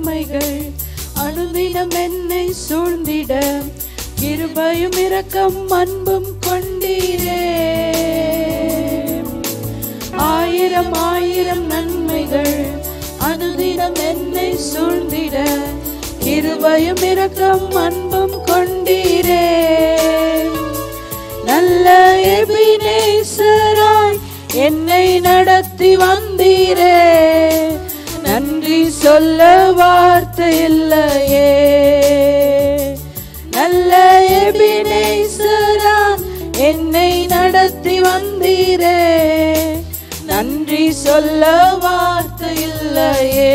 நன்மைகள் அனுதினம் என்னை சூழ்ந்திட கிருபையும் இரக்கம் அன்பும் கொண்டீரே ஆயிரம் ஆயிரம் நன்மைகள் அனுதினம் என்னை சூழ்ந்திட கிருபையும் இரக்கம் அன்பும் கொண்டீரே நல்ல எபினேசராய் என்னை நடத்தி வந்தீரே நன்றி சொல்ல வார்த்தை இல்லையே நல்ல எபினேசரா என்னை நடத்தி வந்தீரே நன்றி சொல்ல வார்த்தை இல்லையே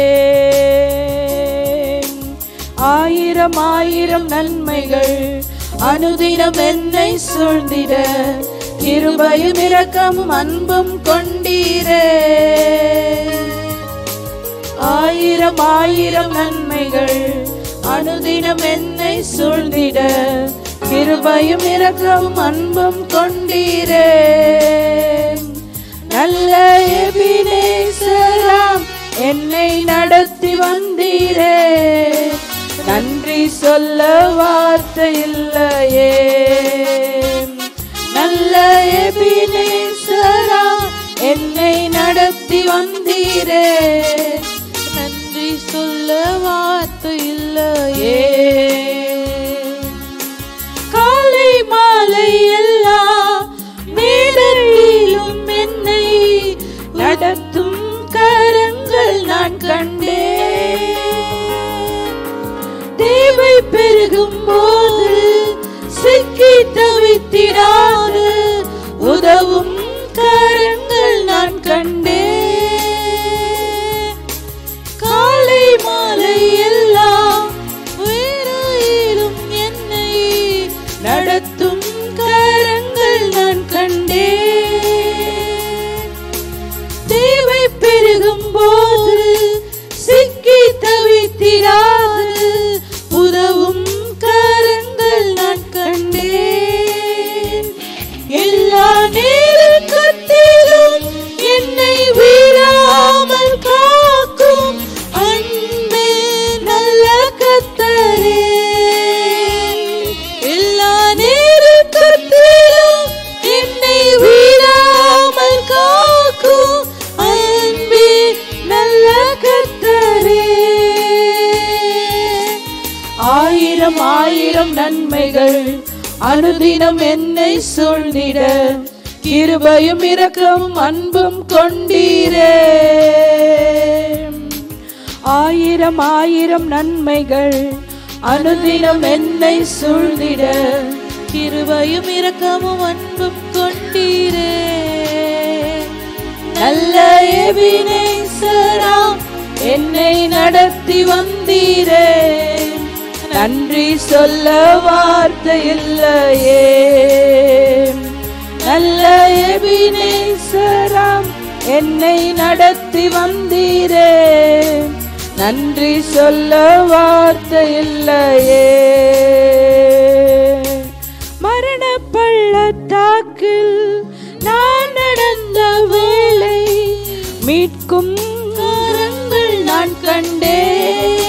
ஆயிரம் ஆயிரம் நன்மைகள் அனுதினம் என்னை சூழ்ந்திட கிருபையும் இரக்கமும் அன்பும் கொண்டீரே ஆயிரம் ஆயிரம் நன்மைகள் அனுதினம் என்னை சூழ்ந்திட கிருபையும் இரக்கமும் அன்பும் கொண்டீரே நல்ல எபினேசராம் என்னை நடத்தி வந்தீரே நன்றி சொல்ல வார்த்தை இல்லையே நல்ல எபினேசரா என்னை நடத்தி வந்தீரே நன்றி சொல்ல வார்த்தை இல்லையே காலை மாலை எல்லா நேரத்திலும் என்னை நடத்தும் கரங்கள் நான் கண்டேன் தேவை பெருகும் போது சிக்கி தவித்திடாது உதவும் கரங்கள் நான் கண்டேன் காலை மாலை எல்லாம் உயிரிலும் என்னை நடத்தும் கரங்கள் நான் கண்டேன் தேவை பெருகும் போது சிக்கி தவித்திராது உதவும் கரங்கள் நான் கண்டேன் எல்லா நேரத்திலும் என்னை வீழாமல் காக்கும் அன்பே நல்ல கத்தரே எல்லா நேரத்திலும் என்னை வீழாமல் காக்கும் அன்பே நல்ல கத்தரே ஆயிரம் ஆயிரம் நன்மைகள் அனுதினம் என்னை சூழ்ந்திட கிருபையும் இரக்கமும் அன்பும் கொண்டீரே ஆயிரம் ஆயிரம் நன்மைகள் அனுதினம் என்னை சூழ்ந்திட கிருபையும் இரக்கமும் அன்பும் கொண்டீரே நல்ல எபினேசராம் என்னை நடத்தி வந்தீரே நன்றி சொல்ல வார்த்தை இல்லையே நல்ல எபினேசராம் என்னை நடத்தி வந்தீரே நன்றி சொல்ல வார்த்தை இல்லையே மரண பள்ளத்தாக்கில் நான் நடந்த வேளை மீட்கும் கரங்கள் நான் கண்டேன்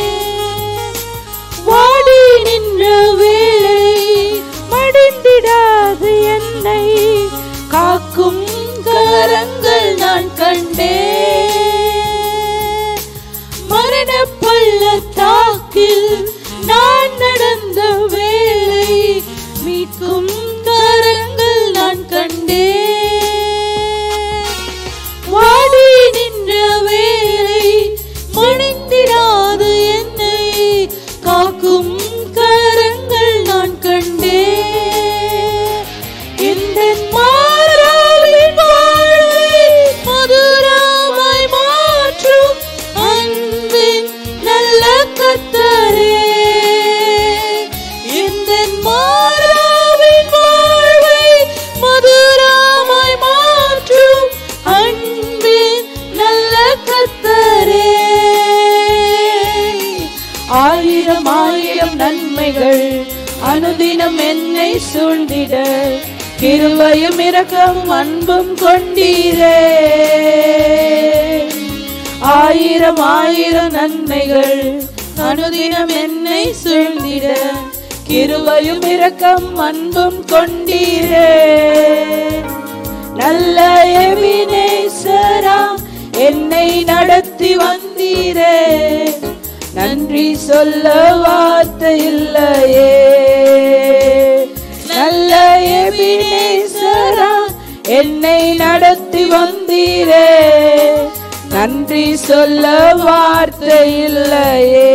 வாடி நின்ற வேளை மடிந்திடாது என்னை காக்கும் கரங்கள் நான் கண்டேன் மரண பள்ளத்தாக்கில் நான் நடந்த வேளை மீட்கும் கரங்கள் நான் கண்டேன் வாடி நின்ற வேளை மணிந்திடாது என்னை காக்கும் கரங்கள் நான் கண்டேன் இந்த மாறாவின் வாழ்வை மதுரமாய் மாற்றும் அன்பின் நல்ல கத்தரே இந்த மாறாவின் வாழ்வை மதுரமாய் மாற்றும் அன்பின் நல்ல கத்தரே ஆயிரம் ஆயிரம் நன்மைகள் அனுதினம் என்னை சூழ்ந்திட கிருபையும் இரக்கமும் அன்பும் கொண்டீரே ஆயிரம் ஆயிரம் நன்மைகள் அனுதினம் என்னை சூழ்ந்திட கிருபையும் இரக்கம் அன்பும் கொண்டீரே நல்ல எபினேசரா என்னை நடத்தி வந்தீரே நன்றி சொல்ல வார்த்தை இல்லையே நல்ல எபினேசரா என்னை நடத்தி வந்தீரே நன்றி சொல்ல வார்த்தை இல்லையே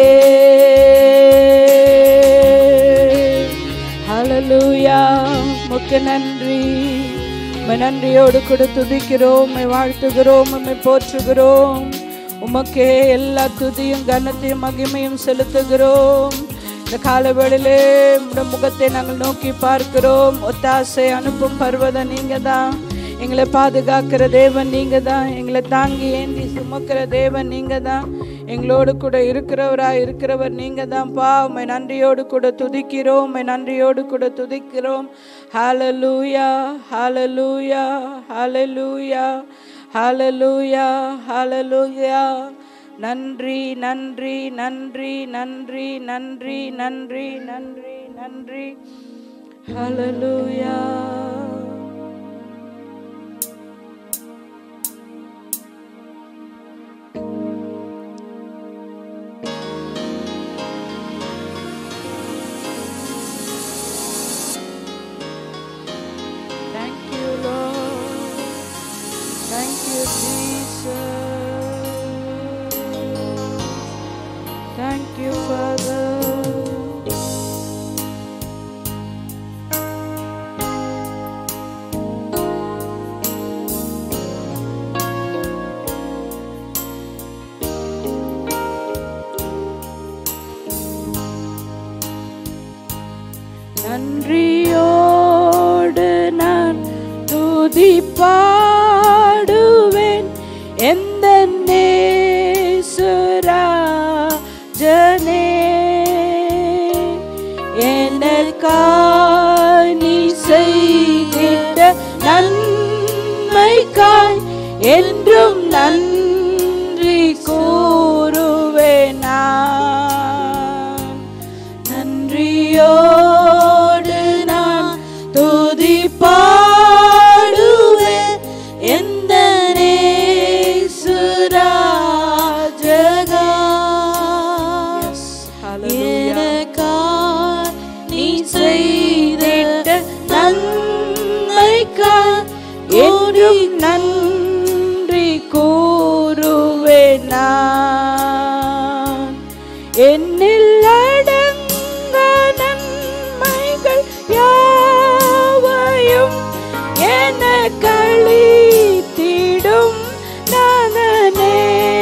ஹalleluya முக்கு நன்றி உம்மை நன்றியோடு கூட துதிக்கிறோம் உம்மை வாழ்த்துகிறோம் உம்மை போற்றுகிறோம் உமக்கே எல்லா துதியும் கனத்தையும் மகிமையும் செலுத்துகிறோம் இந்த காலவேளையிலே உம்முடைய முகத்தை நாங்கள் நோக்கி பார்க்கிறோம் ஒத்தாசை அனுப்பும் பர்வதம் நீங்க தான் எங்களை பாதுகாக்கிற தேவன் நீங்க தான் எங்களை தாங்கி ஏந்தி சுமக்கிற தேவன் நீங்க தான் எங்களோடு கூட இருக்கிறவரா இருக்கிறவர் நீங்க தான் பா உம்மை நன்றியோடு கூட துதிக்கிறோம் உம்மை நன்றியோடு கூட துதிக்கிறோம் ஹalleluya ஹalleluya ஹalleluya ஹalleluya ஹalleluya நன்றி நன்றி நன்றி நன்றி நன்றி நன்றி நன்றி நன்றி ஹalleluya Thank you, Lord. Thank you, Jesus. Thank you, Father. நன்றியோடு நான் துதி பாடுவேன் எந்த நேசுராஜனே எனக்காய் நீ செய்திட்ட நன்மைக்காய் என்றும் நன்றி கூறுவேன் நான் நன்றியோடு நான் துதி பாடுவேன் எந்த நேசுராஜகா எனக்காய் நீ செய்திட்ட நன்மைக்காய் என்றும் நன்றி கூறுவேன் நான் என்னில் அடங்க நன்மைகள் யாவையும் என கழித்திடும் நானே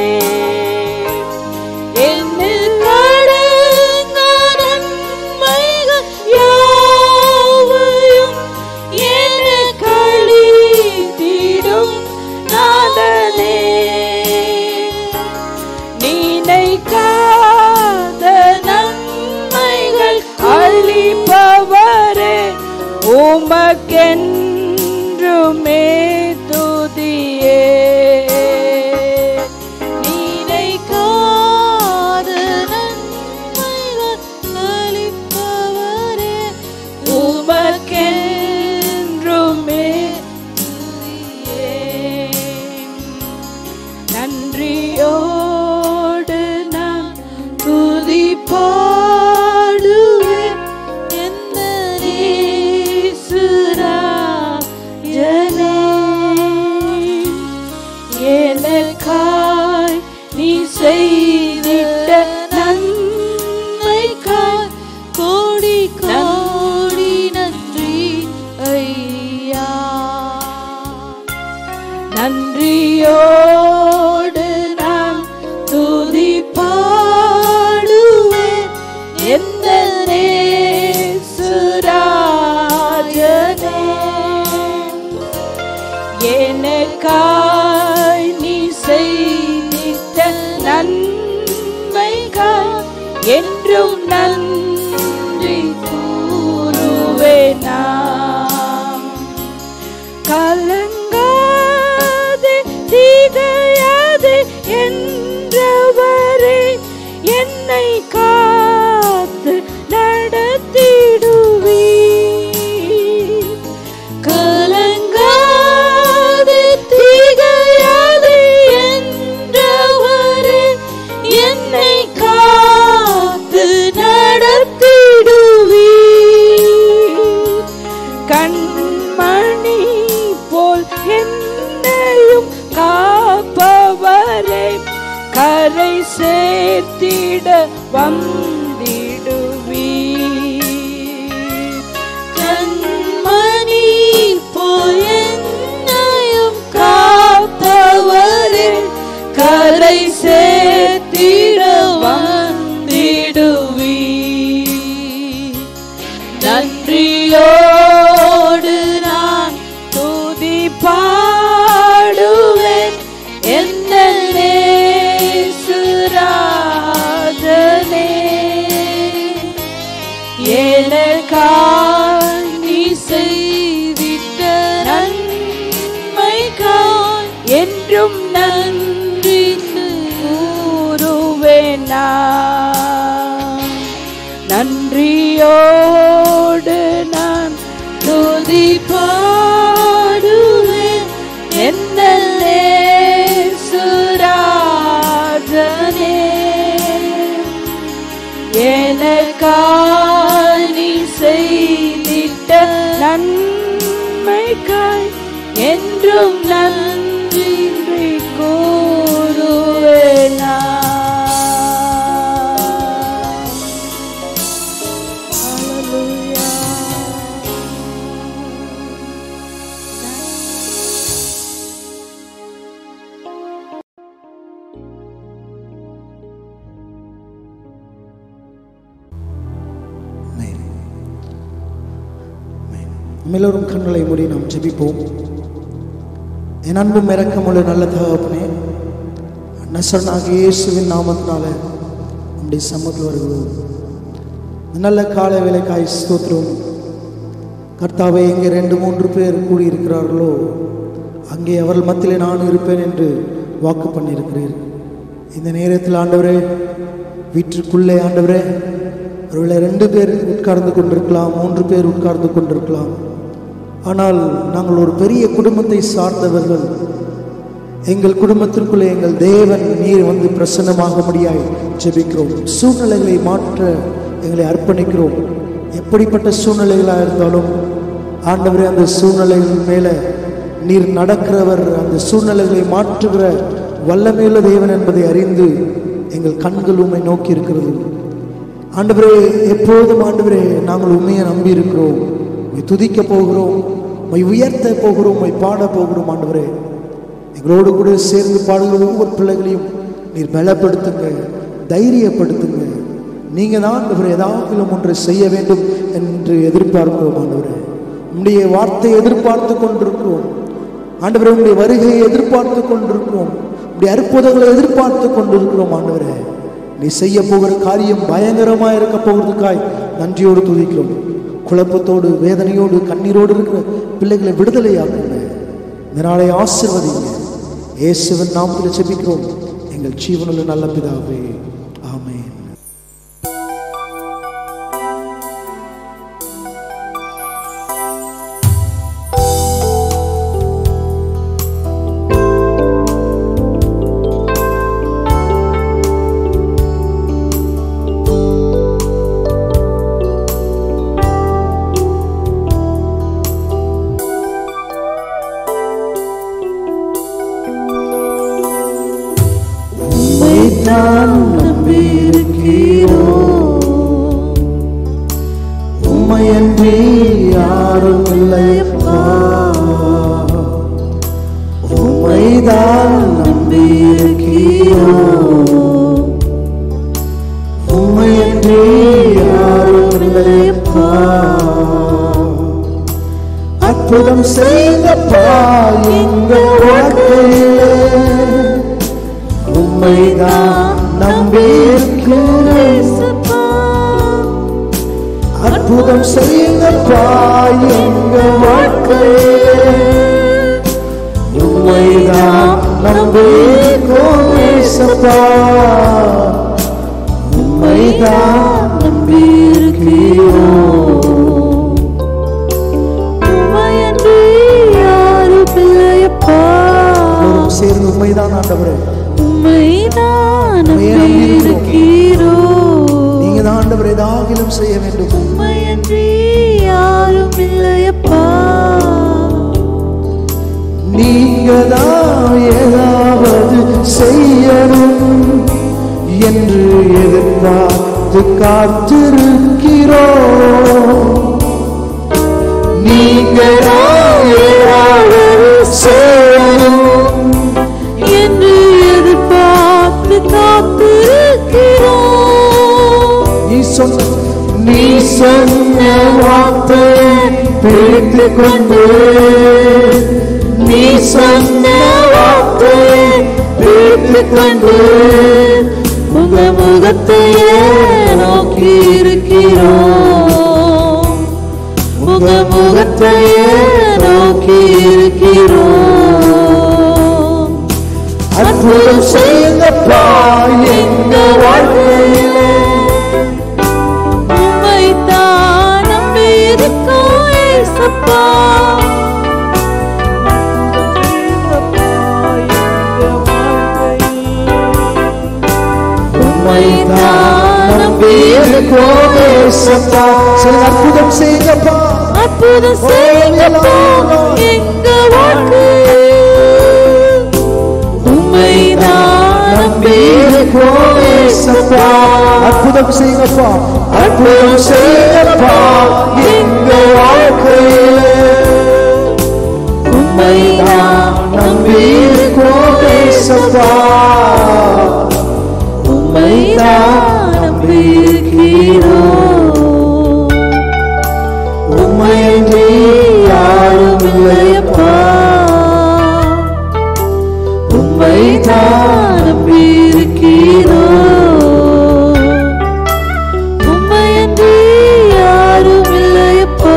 என்னில் அடங்க நன்மைகள் யாவையும் என கழித்திடும் நாதனே நினைக்காத நன்மைகள் அளிப்பவரே உமக்கென்றுமே துதியே நினைக்காத நன்மைகள் அளிப்பவரே உமக்கென்றுமே துதியே நன்றியோடு நான் துதி பாடுவேன் எந்த நேசுராஜனே. எனக்காய் நீ செய்திட்ட நன்மைக்காய் கோடி கோடி நன்றி ஐயா நன்றியோடு நான் துதி பாடுவேன் எந்த நேசுராஜனே எனக்காய் நீ செய்திட்ட நன்மைக்காய் என்றும் நன்றி கூறுவேன் நான் கலங்காதே திகையாதே என் சேர்த்திட வந்திடுவீ கண்மணி போயென்னையும் காப்பவரே கரை சேர்த்திட வந்திடுவீ நன்றியோடு நான் துதி பாடுவேன் என்ன நேசுராஜனே எனக்காய் நீ செய்திட்ட நன்மைக்காய் என்றும் நன்றி கூறுவேன் நான் நன்றியோடு நான் துதி பாடுவேன் என்ன சுராஜனே எனக்காய் நீ செய்திட்ட நன்மைக்காய் என்றும் நன்றி கூறுவேனா நம்ம எல்லோரும் கண்களை மூடி நாம் ஜெபிப்போம் என் அன்பும் இறக்கமுள்ள நல்ல தகப்பனே நசனாக இயேசுவின் நாமத்தினால நம்முடைய சமூகத்தில் வருகிறோம் இந்த நல்ல கால வேலைக்காய் ஸ்தோத்திரம் கர்த்தாவே எங்கே ரெண்டு மூன்று பேர் கூடியிருக்கிறார்களோ அங்கே அவர்கள் மத்தியிலே நான் இருப்பேன் என்று வாக்கு பண்ணியிருக்கிறீர் இந்த நேரத்தில் ஆண்டவரே வீட்டுக்குள்ளே ஆண்டவரே ஒருவேளை ரெண்டு பேர் உட்கார்ந்து கொண்டிருக்கலாம் மூன்று பேர் உட்கார்ந்து கொண்டிருக்கலாம் ஆனால் நாங்கள் ஒரு பெரிய குடும்பத்தை சார்ந்தவர்கள் எங்கள் குடும்பத்திற்குள்ளே எங்கள் தேவன் நீர் வந்து பிரசன்னமாக முடியாய் ஜெபிக்கிறோம் சூழ்நிலைகளை மாற்ற எங்களை அர்ப்பணிக்கிறோம் எப்படிப்பட்ட சூழ்நிலைகளாக இருந்தாலும் ஆண்டவரே அந்த சூழ்நிலைகள் மேலே நீர் நடக்கிறவர் அந்த சூழ்நிலைகளை மாற்றுகிற வல்லமையுள்ள தேவன் என்பதை அறிந்து எங்கள் கண்கள் உம்மை நோக்கி இருக்கிறது ஆண்டவரே எப்பொழுதும் ஆண்டவரே நாங்கள் உண்மையை நம்பி இருக்கிறோம் உம்மை துதிக்க போகிறோம் உம்மை உயர்த்த போகிறோம் உம்மை பாட போகிறோம் ஆண்டவரே எங்களோடு கூட சேர்ந்து பாடுகிற ஒவ்வொரு பிள்ளைகளையும் நீர் பலப்படுத்துங்க தைரியப்படுத்துங்க நீங்க தான் ஆண்டவரே ஏதாவது ஒன்றை செய்ய வேண்டும் என்று எதிர்பார்க்கிறோம் ஆண்டவரே உம்முடைய வார்த்தையை எதிர்பார்த்து கொண்டிருக்கிறோம் ஆண்டவரே உம்முடைய வருகையை எதிர்பார்த்து கொண்டிருக்கிறோம் உம்முடைய அற்புதங்களை எதிர்பார்த்து கொண்டிருக்கிறோம் ஆண்டவரே நீ செய்ய போகிற காரியம் பயங்கரமாக இருக்க போகிறதுக்காய் நன்றியோடு துதிக்கிறோம் குழப்பத்தோடு வேதனையோடு கண்ணீரோடு இருக்கிற பிள்ளைகளை விடுதலையாக்குங்க இந்த நாளை ஆசிர்வதிங்க இயேசுவின் நாமத்தில் செபிக்கிறோம் எங்கள் ஜீவனுள்ள நல்ல பிதாவே ஆமென் உம்மைத்தான் நம்பியிருக்கிறோம் உம்மையன்றி யாரும் இல்லையப்பா உம்மைதான் நம்பியிருக்கிறோம் உம்மையன்றி யாரும் இல்லையப்பா அற்புதம் செய்தப்பா எங்கள் வாழ்க்கையிலே உம்மைதான் நம்பியிருக்கிறேன் அற்புதம் செய்தப்பா எங்க வாழ்க்கையிலே உம்மைதான் நம்பியிருக்கோம் ஏசப்பா உம்மைதான் நம்பியிருக்கிறோம் எல்லோரும் சேர்ந்து உண்மைதான் ஆண்டவரே நீங்க தான் ஆண்டவர் ஏதாகிலும் செய்ய வேண்டும் நீங்க தான் ஏதாவது செய்யணும் பார்த்து காத்திருக்கிறோம் நீங்களாவது செய்யணும் என்று எதிர்பார்த்து காத்திருக்கிறோம் நீ சொன்ன நீ சொன்ன வார்த்தை பிடித்து கொண்டு நீ சொன்ன வார்த்தை பிடித்து கொண்டு உங்க முகத்தையே நோக்கி இருக்கிறோம் உங்க முகத்தையே நோக்கி இருக்கிறோம் அற்புதம் செய்யுங்கப்பா எங்க வாழ்க்கையிலே உம்மைத்தான் நம்பி இருக்கோம் ஏசப்பா உம்மைதான் நம்பி இருக்கோம் ஏசப்பா. சொல்லுங்க, அற்புதம் செய்யுங்கப்பா அற்புதம் செய்யுங்கப்பா எங்க வாழ்க்கை உம்மைதான் நம்பி இருக்கோம் ஏசப்பா. அற்புதம் செய்யுங்கப்பா அற்புதம் செய்யுங்கப்பா எங்க வாழ்க்கையிலே உம்மைதான் நம்பி இருக்கோம் ஏசப்பா. உம்மைதான் நம்பி இருக்கிறோம் உம்மையன்றி யாரும் இல்லையப்பா உம்மைதான் நம்பி இருக்கிறோம் உம்மையன்றி யாரும் இல்லையப்பா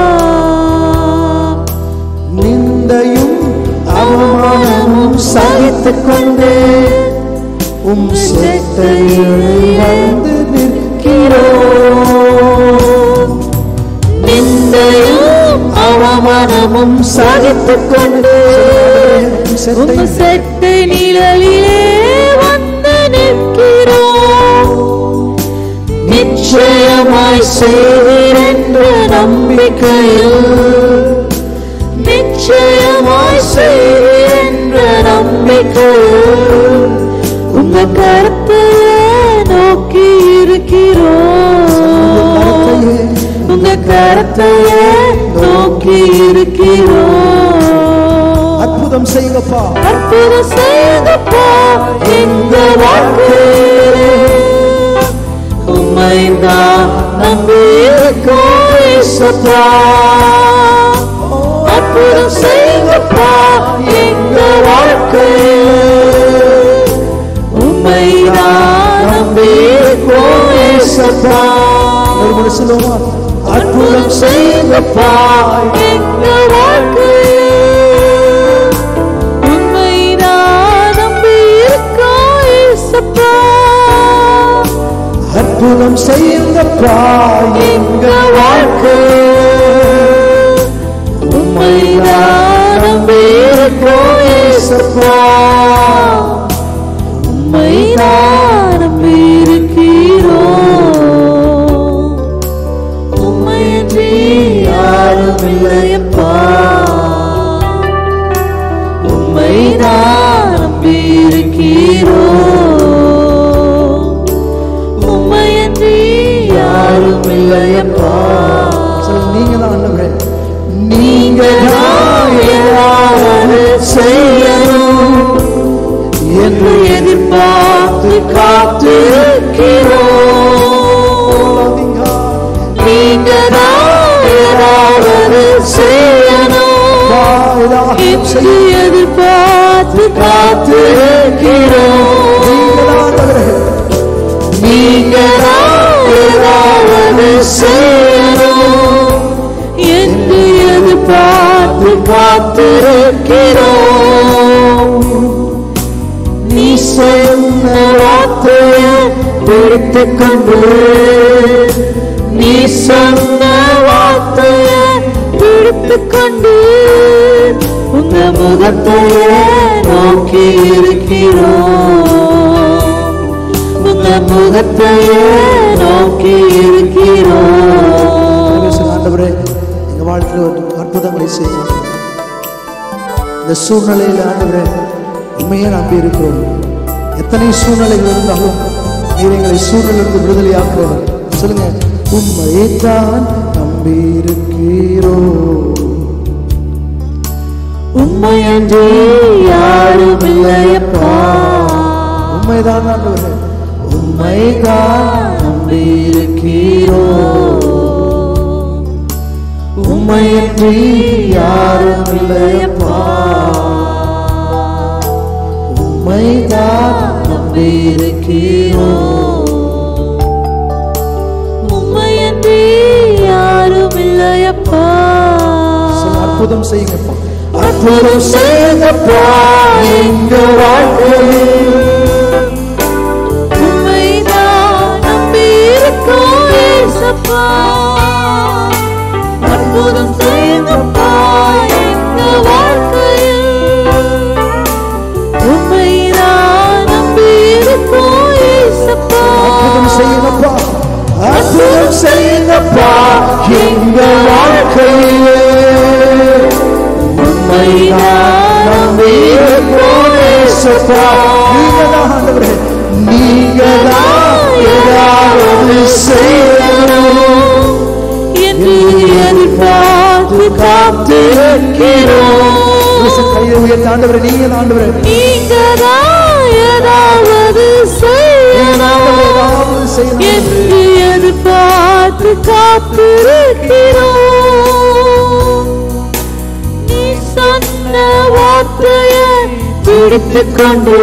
நிந்தையும் அவமானமும் சகித்துக் கொண்டு உம் செத்தையில் வந்து நிற்கிறோம் நிந்தையும் அவமானமும் சகித்துக் கொண்டு உம் செட்டை நிழலிலே வந்து நிற்கிறோம் நிச்சயமாய் செய்வீர் என்ற நம்பிக்கையில் நிச்சயமாய் செய்வீர் என்ற நம்பிக்கையில் உங்க கருத்தையே நோக்கி இருக்கிறோம் உங்க கருத்தையே நோக்கி இருக்கிறோம் அற்புதம் செய்யுங்கப்பா அற்புதம் செய்தப்பா எங்க வாழ்க்கையிலே உம்மைதான் நம்பி இருக்கோம் இயேசப்பா அற்புதம் செய்தப்பா எங்க வாழ்க்கையிலே உம்மைதான் நம்பி இருக்கோம் இயேசப்பா ஒரு முறை சொல்லுவோமா அற்புதம் செய்தப்பா எங்க வாழ்க்கையிலே உண்மைதான் நம்பி இருக்கோம் இயேசப்பா அற்புதம் செய்யுங்கப்பா எங்க வாழ்க்கை உண்மைதான் நம்பி இருக்கோம் இயேசப்பா உண்மைதான் நம்பி இருக்கிறோம் உண்மையின்றி யாரும் இல்லையப்பா உண்மைதான் நம்பி இருக்கிறோம் உண்மையின்றி யாரும் இல்லையப்பா சொல்லுங்க, நீங்க தான் ஆண்டவரே நீங்க தான் ஏதாவது செய்யணும் என்று எதிர்பார்த்து காத்திருக்கிறோம் நீங்க தான் ஏதாவது செய்யணும் என்று எதிர்பார்த்து காத்திருக்கிறோம் நீங்க தான் ஏதாவது செய்யணும் என்று எதிர்பார்த்து காத்திருக்கிறோம் நீ சொன்ன வார்த்தையை பிடித்துக் கொண்டு நீ சொன்ன வார்த்தையை பிடித்துக் கொண்டு உங்க முகத்தையே நோக்கி இருக்கிறோம் உங்க முகத்தையே நோக்கி இருக்கிறோம் ஆண்டவரே எங்க வாழ்க்கையில் ஒரு அற்புதங்களை செய்யும் இந்த சூழ்நிலையில் ஆண்டவரே உண்மையே நம்பி இருக்கிறோம் எத்தனை சூழ்நிலைகள் இருந்தாலும் நீர் எங்களை சூழலிருந்து விடுதலையாக்குறவர் சொல்லுங்க உண்மையைத்தான் நம்பியிருக்கிறோ உண்மையன்றி யாரும் இல்லையப்பா உண்மைதான் ஆண்டவரே உண்மைதான் நம்பியிருக்கிறோ உண்மையன்றி யாரும் இல்லையப்பா உண்மைதான் நம்பியிருக்கிறோ உண்மையன்றி யாரும் இல்லையப்பா சொல்ல அற்புதம் செய்யுங்கப்பா அற்புதம் செய்யுங்கப்பா எங்க வாழ்க்கையில் உண்மைதான் நம்பியிருக்கோம் ஏசப்பா. அற்புதம் செய்யுங்கப்பா எங்க வாழ்க்கையில். உண்மைதான் நம்பியிருக்கோம் ஏசப்பா. அற்புதம் செய்யுங்கப்பா அற்புதம் செய்யுங்கப்பா எங்க வாழ்க்கையிலே உண்மைதான் நம்பியிருக்கிறோம் இயேசுப்பா. நீங்கதான் ஆண்டவரே நீங்கதான் ஏதாவது செய்யணும் என்று எதிர்பார்த்து காத்திருக்கிறோம் கையை உயர்த்த ஆண்டவரே நீங்க ஆண்டவரே நீங்கதான் ஏதாவது செய்யணும் ஏதாவது செய்யணும் என்று எதிர்பார்த்து காத்திருக்கிறோம் நீ சொன்ன வார்த்தையை பிடித்துக் கொண்டு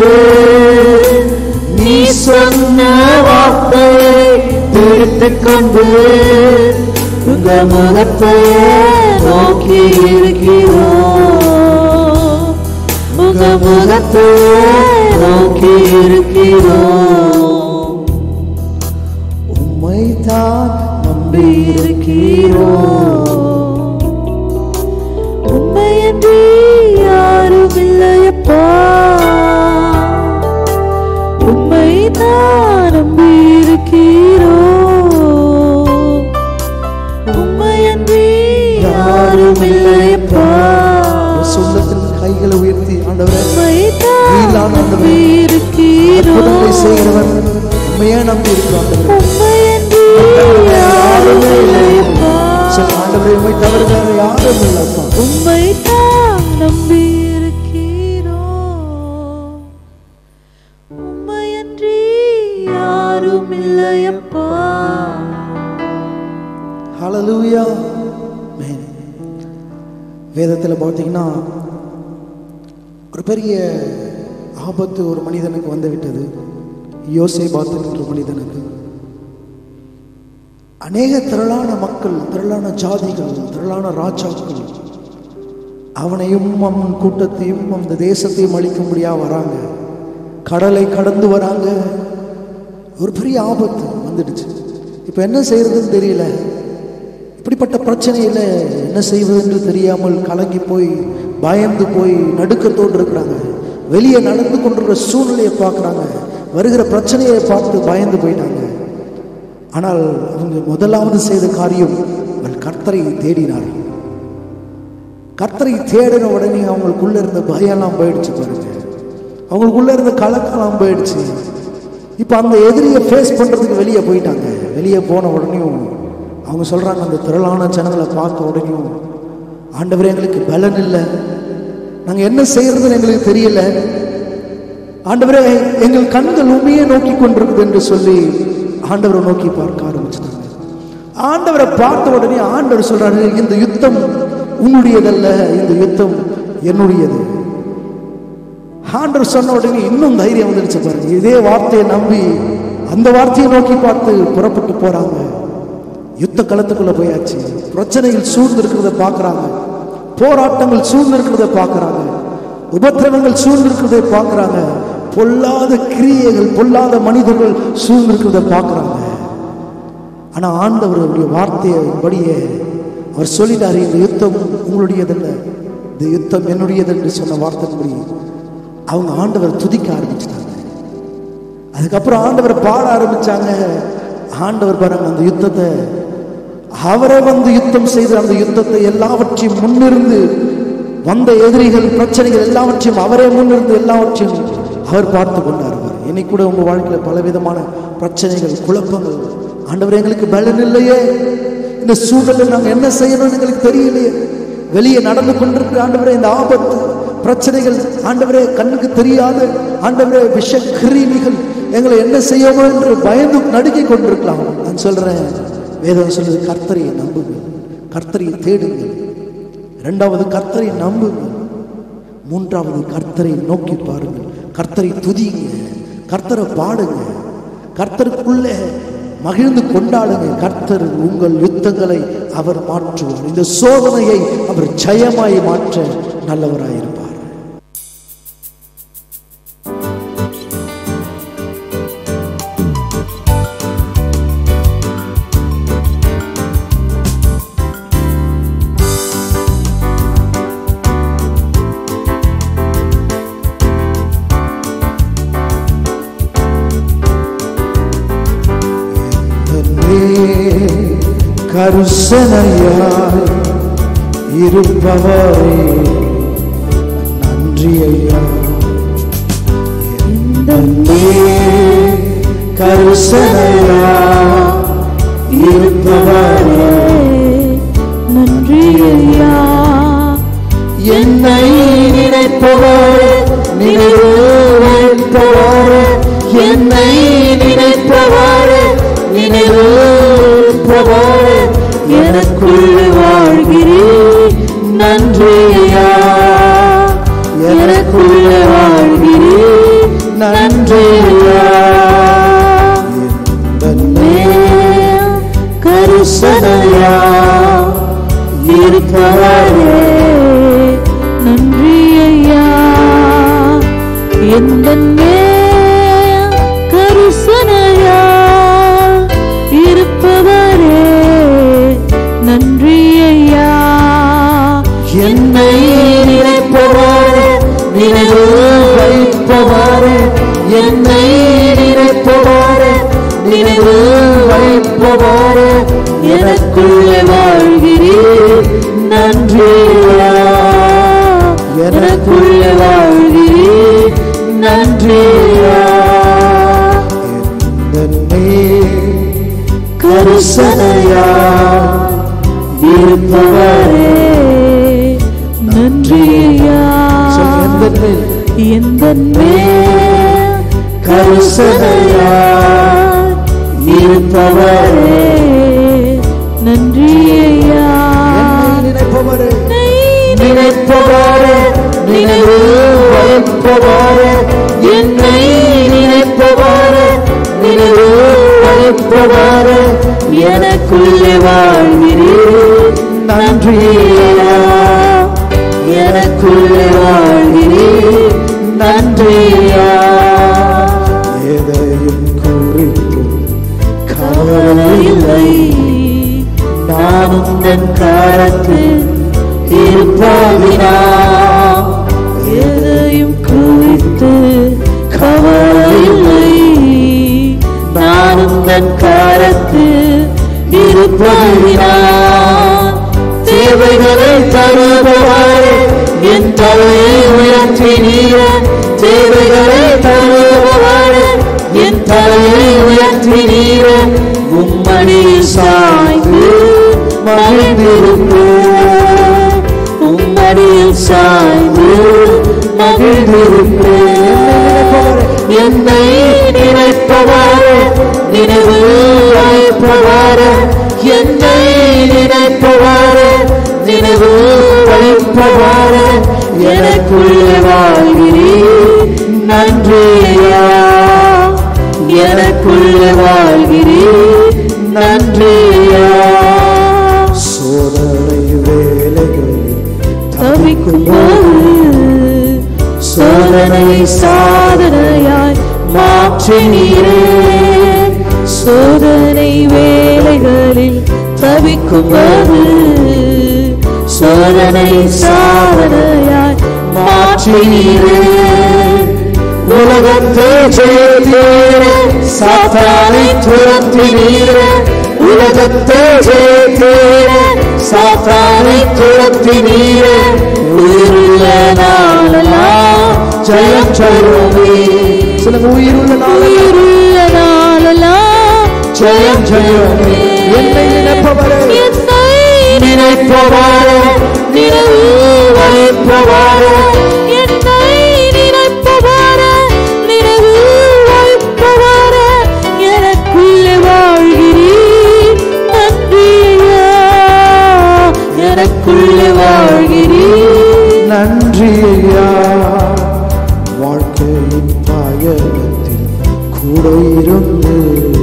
நீ சொன்ன வார்த்தையை பிடித்துக் கொண்டு உங்க முகத்தை நோக்கி இருக்கிறோம் உங்க முகத்தை நோக்கி இருக்கிறோம் உண்மைதான் நம்பியிருக்கிறோம் உண்மையன்றி யாரும் இல்லையப்பா உண்மைதான் நம்பியிருக்கிறோம் உண்மையன்றி யாரும் இல்லையப்பா சொந்தத்தில் கைகளை உயர்த்தி ஆண்டவரே உண்மைதான் நீதான் ஆண்டவரே. அற்புதங்களை நம்பியிருக்கிறோம் செய்கிறவன் உண்மையா நம்பி இருக்கிறான் உண்மையன்றி யாரும் இல்லையப்பா சில ஆண்டவரை உண்மை தவிர வேற யாரும் இல்லப்பா உம்மைத்தான் நம்பியிருக்கிறோம் உம்மையன்றி யாரும் இல்லையப்பா ஹalleluya Amen. வேதத்தில் பார்த்தீங்கன்னா ஒரு பெரிய ஆபத்து ஒரு மனிதனுக்கு வந்து விட்டது யோசை பாத்தன் என்ற மனிதனுக்கு அநேக திரளான மக்கள் திரளான ஜாதிகள் திரளான ராஜாக்கள் அவனையும் அவன் கூட்டத்தையும் அந்த தேசத்தையும் அழிக்கும்படியா வராங்க கடலை கடந்து வராங்க ஒரு பெரிய ஆபத்து வந்துடுச்சு இப்போ என்ன செய்யறதுன்னு தெரியல இப்படிப்பட்ட பிரச்சனையில் என்ன செய்வது என்று தெரியாமல் கலங்கி போய் பயந்து போய் நடுக்கத்தோடு இருக்கிறாங்க வெளியே நடந்து கொண்டிருக்கிற சூழ்நிலையை பார்க்குறாங்க வருகிற பிரச்சனையை பார்த்து பயந்து போயிட்டாங்க ஆனால் அவங்க முதலாவது செய்த காரியம் அவள் கர்த்தரை தேடினார் கர்த்தரை தேடின உடனே அவங்களுக்குள்ள இருந்த பயம்லாம் போயிடுச்சு பாருங்க அவங்களுக்குள்ள இருந்த கலக்கெல்லாம் போயிடுச்சு இப்போ அந்த எதிரியை ஃபேஸ் பண்ணுறதுக்கு வெளியே போயிட்டாங்க வெளியே போன உடனேயும் அவங்க சொல்கிறாங்க அந்த திரளான ஜனங்களை பார்த்த உடனேயும் ஆண்டவரே எங்களுக்கு பலன் இல்லை நாங்கள் என்ன செய்யறதுன்னு எங்களுக்கு தெரியல ஆண்டவரே எங்கள் கண்கள் உண்மையே நோக்கி கொண்டிருக்குது என்று சொல்லி ஆண்டவரை நோக்கி பார்க்க ஆரம்பிச்சிட்டாங்க ஆண்டவரை பார்த்த உடனே ஆண்டவர் சொல்றாரு இந்த யுத்தம் உன்னுடையதல்ல இந்த யுத்தம் என்னுடையது ஆண்டவர் சொன்ன உடனே இன்னும் தைரியம் வந்துடுச்சு பாருங்க இதே வார்த்தையை நம்பி அந்த வார்த்தையை நோக்கி பார்த்து புறப்பட்டு போறாங்க யுத்த களத்துக்குள்ள போயாச்சு பிரச்சனைகள் சூழ்ந்து இருக்கிறத பார்க்கறாங்க போராட்டங்கள் சூழ்ந்து இருக்கிறத பார்க்கறாங்க உபத்திரவங்கள் சூழ்ந்து இருக்கிறதை பார்க்கறாங்க பொல்லாத கிரியைகள் பொல்லாத மனிதர்கள் சூழ்ந்து இருக்கிறத பார்க்கறாங்க ஆனா ஆண்டவர் அவருடைய வார்த்தையை படியே அவர் சொல்லிட்டாரு இந்த யுத்தம் உங்களுடையதல்ல இந்த யுத்தம் என்னுடையது என்று சொன்ன வார்த்தைப்படி அவங்க ஆண்டவர் துதிக்க ஆரம்பிச்சிட்டாங்க அதுக்கப்புறம் ஆண்டவர் பாட ஆரம்பிச்சாங்க ஆண்டவர் பாருங்க அந்த யுத்தத்தை அவரை வந்து யுத்தம் செய்து அந்த யுத்தத்தை எல்லாவற்றையும் முன்னிருந்து வந்த எதிரிகள் பிரச்சனைகள் எல்லாவற்றையும் அவரே முன்னிருந்து எல்லாவற்றையும் அவர் பார்த்து கொண்டார் பாருங்க. இன்னைக்கு கூட உங்க வாழ்க்கையில பலவிதமான பிரச்சனைகள் குழப்பங்கள் ஆண்டவரே எங்களுக்கு பலன் இல்லையே இந்த சூழலில் நாங்கள் என்ன செய்யணும்னு எங்களுக்கு தெரியலையே வெளியே நடந்து கொண்டிருக்கிற ஆண்டவரே இந்த ஆபத்து பிரச்சனைகள் ஆண்டவரே கண்ணுக்கு தெரியாத ஆண்டவரே விஷ கிருமிகள் எங்களை என்ன செய்யோமோ என்று பயந்து நடுங்கிக் கொண்டிருக்கலாம் நான் சொல்றேன் வேதம் சொல்லுது கர்த்தரையை நம்புங்க கர்த்தரையை தேடுங்க இரண்டாவது கர்த்தரை நம்புங்க மூன்றாவது கர்த்தரை நோக்கி பாருங்கள் கர்த்தரை துதிங்க கர்த்தரை பாடுங்க கர்த்தருக்குள்ளே மகிழ்ந்து கொண்டாடுங்க கர்த்தர் உங்கள் யுத்தங்களை அவர் மாற்றுவார் இந்த சோதனையை அவர் ஜெயமாய் மாற்ற நல்லவராயிருப்பார் கருசனையாய் இருப்பவரே நன்றி ஐயா கருசனையாய் இருப்பவரே நன்றி ஐயா என்னை நினைப்பவர் நினைவு வைப்பவர் என்னை நினைப்பவர் நினைவு வைப்பவர் எனக்குள்ளே வாழ்கிறேன் நன்றி ஐயா எனக்குள்ளே வாழ்கிறேன் நன்றி கருசனையா இருப்பவரே நன்றி ஐயா எந்த கருசனையா இருப்பவரே நன்றி ஐயா என்னை நினைப்பவர் நினைவு வைப்பவர் என்னை நினைப்பவர் நினைவு வைப்பவர் எனக்குள்ளே வாழ்கிறேன் நன்றி ஐயா எனக்குள்ளே வாழ்கிறேன் நன்றி ஐயா கருசனையா இருப்பவரே நன்றி ஐயா எந்த மேல் எந்த மேல் கருசனையா இருப்பவரே நன்றி ஐயா என்னை நினைப்பவரே நினைப்பவரே நினைவு வைப்பவரே என்னை நினைப்பவரே நினைவு வைப்பவரே எனக்குள்ளே வாழ்கிறேன் நன்றி ஐயா. எனக்குள்ளே வாழ்கிறேன் நன்றி எதையும் குறித்து கவலை இல்லை நானும் என் கரத்தில் இருப்பதினா எதையும் குறித்து கவலை இல்லை நானும் என் கரத்தில் இருப்பதினா தேவைகளை தருபவாறு என் தலையை உயர்த்தி நீர தேவைகளை தருபவாறு என் தலையை உயர்த்தி நீர உம்மடியில் சாய்ந்து மகிழ்ந்திருப்பேன் உம்மடியில் சாய்ந்து மகிழ்ந்திருப்பேன் என்னை நினைப்பவாறு நினைவு வைப்பவாறு என்னை நினைப்பவாறு நினைவு வைப்பவாறு எனக்குள்ளே வாழ்கிறேன் நன்றி ஐயா எனக்குள்ளே வாழ்கிறேன் நன்றி ஐயா சோதனை வேலைகளில் தவிக்கும் போது சோதனை சாதனையாய் மாற்றினீரே சோதனை வேலைகளில் தவிக்கும் போது சோதனை சாதனையாய் மாற்றினீரே உலகத்தை ஜெயித்தீர சாத்தானை துரத்தினீர உலகத்தை ஜெயித்தீர சாத்தானை துரத்தினீர உயிருள்ள நாளெல்லாம் ஜெயம் சொல்லுவே சில உயிருள்ள நாளெல்லாம் உயிருள்ள நாளெல்லாம் ஜெயம் ஜெயமே என்னை நினைப்பவரே என்னை நினைப்பவாரே நினைவு வைப்பவாரே என்னை நினைப்பவரே, நினைவு வைப்பவரே, எனக்குள்ளே வாழ்கிறீர். நன்றி ஐயா, எனக்குள்ளே வாழ்கிறீர் நன்றி ஐயா வாழ்க்கையின் பயணத்தில் கூட இருந்து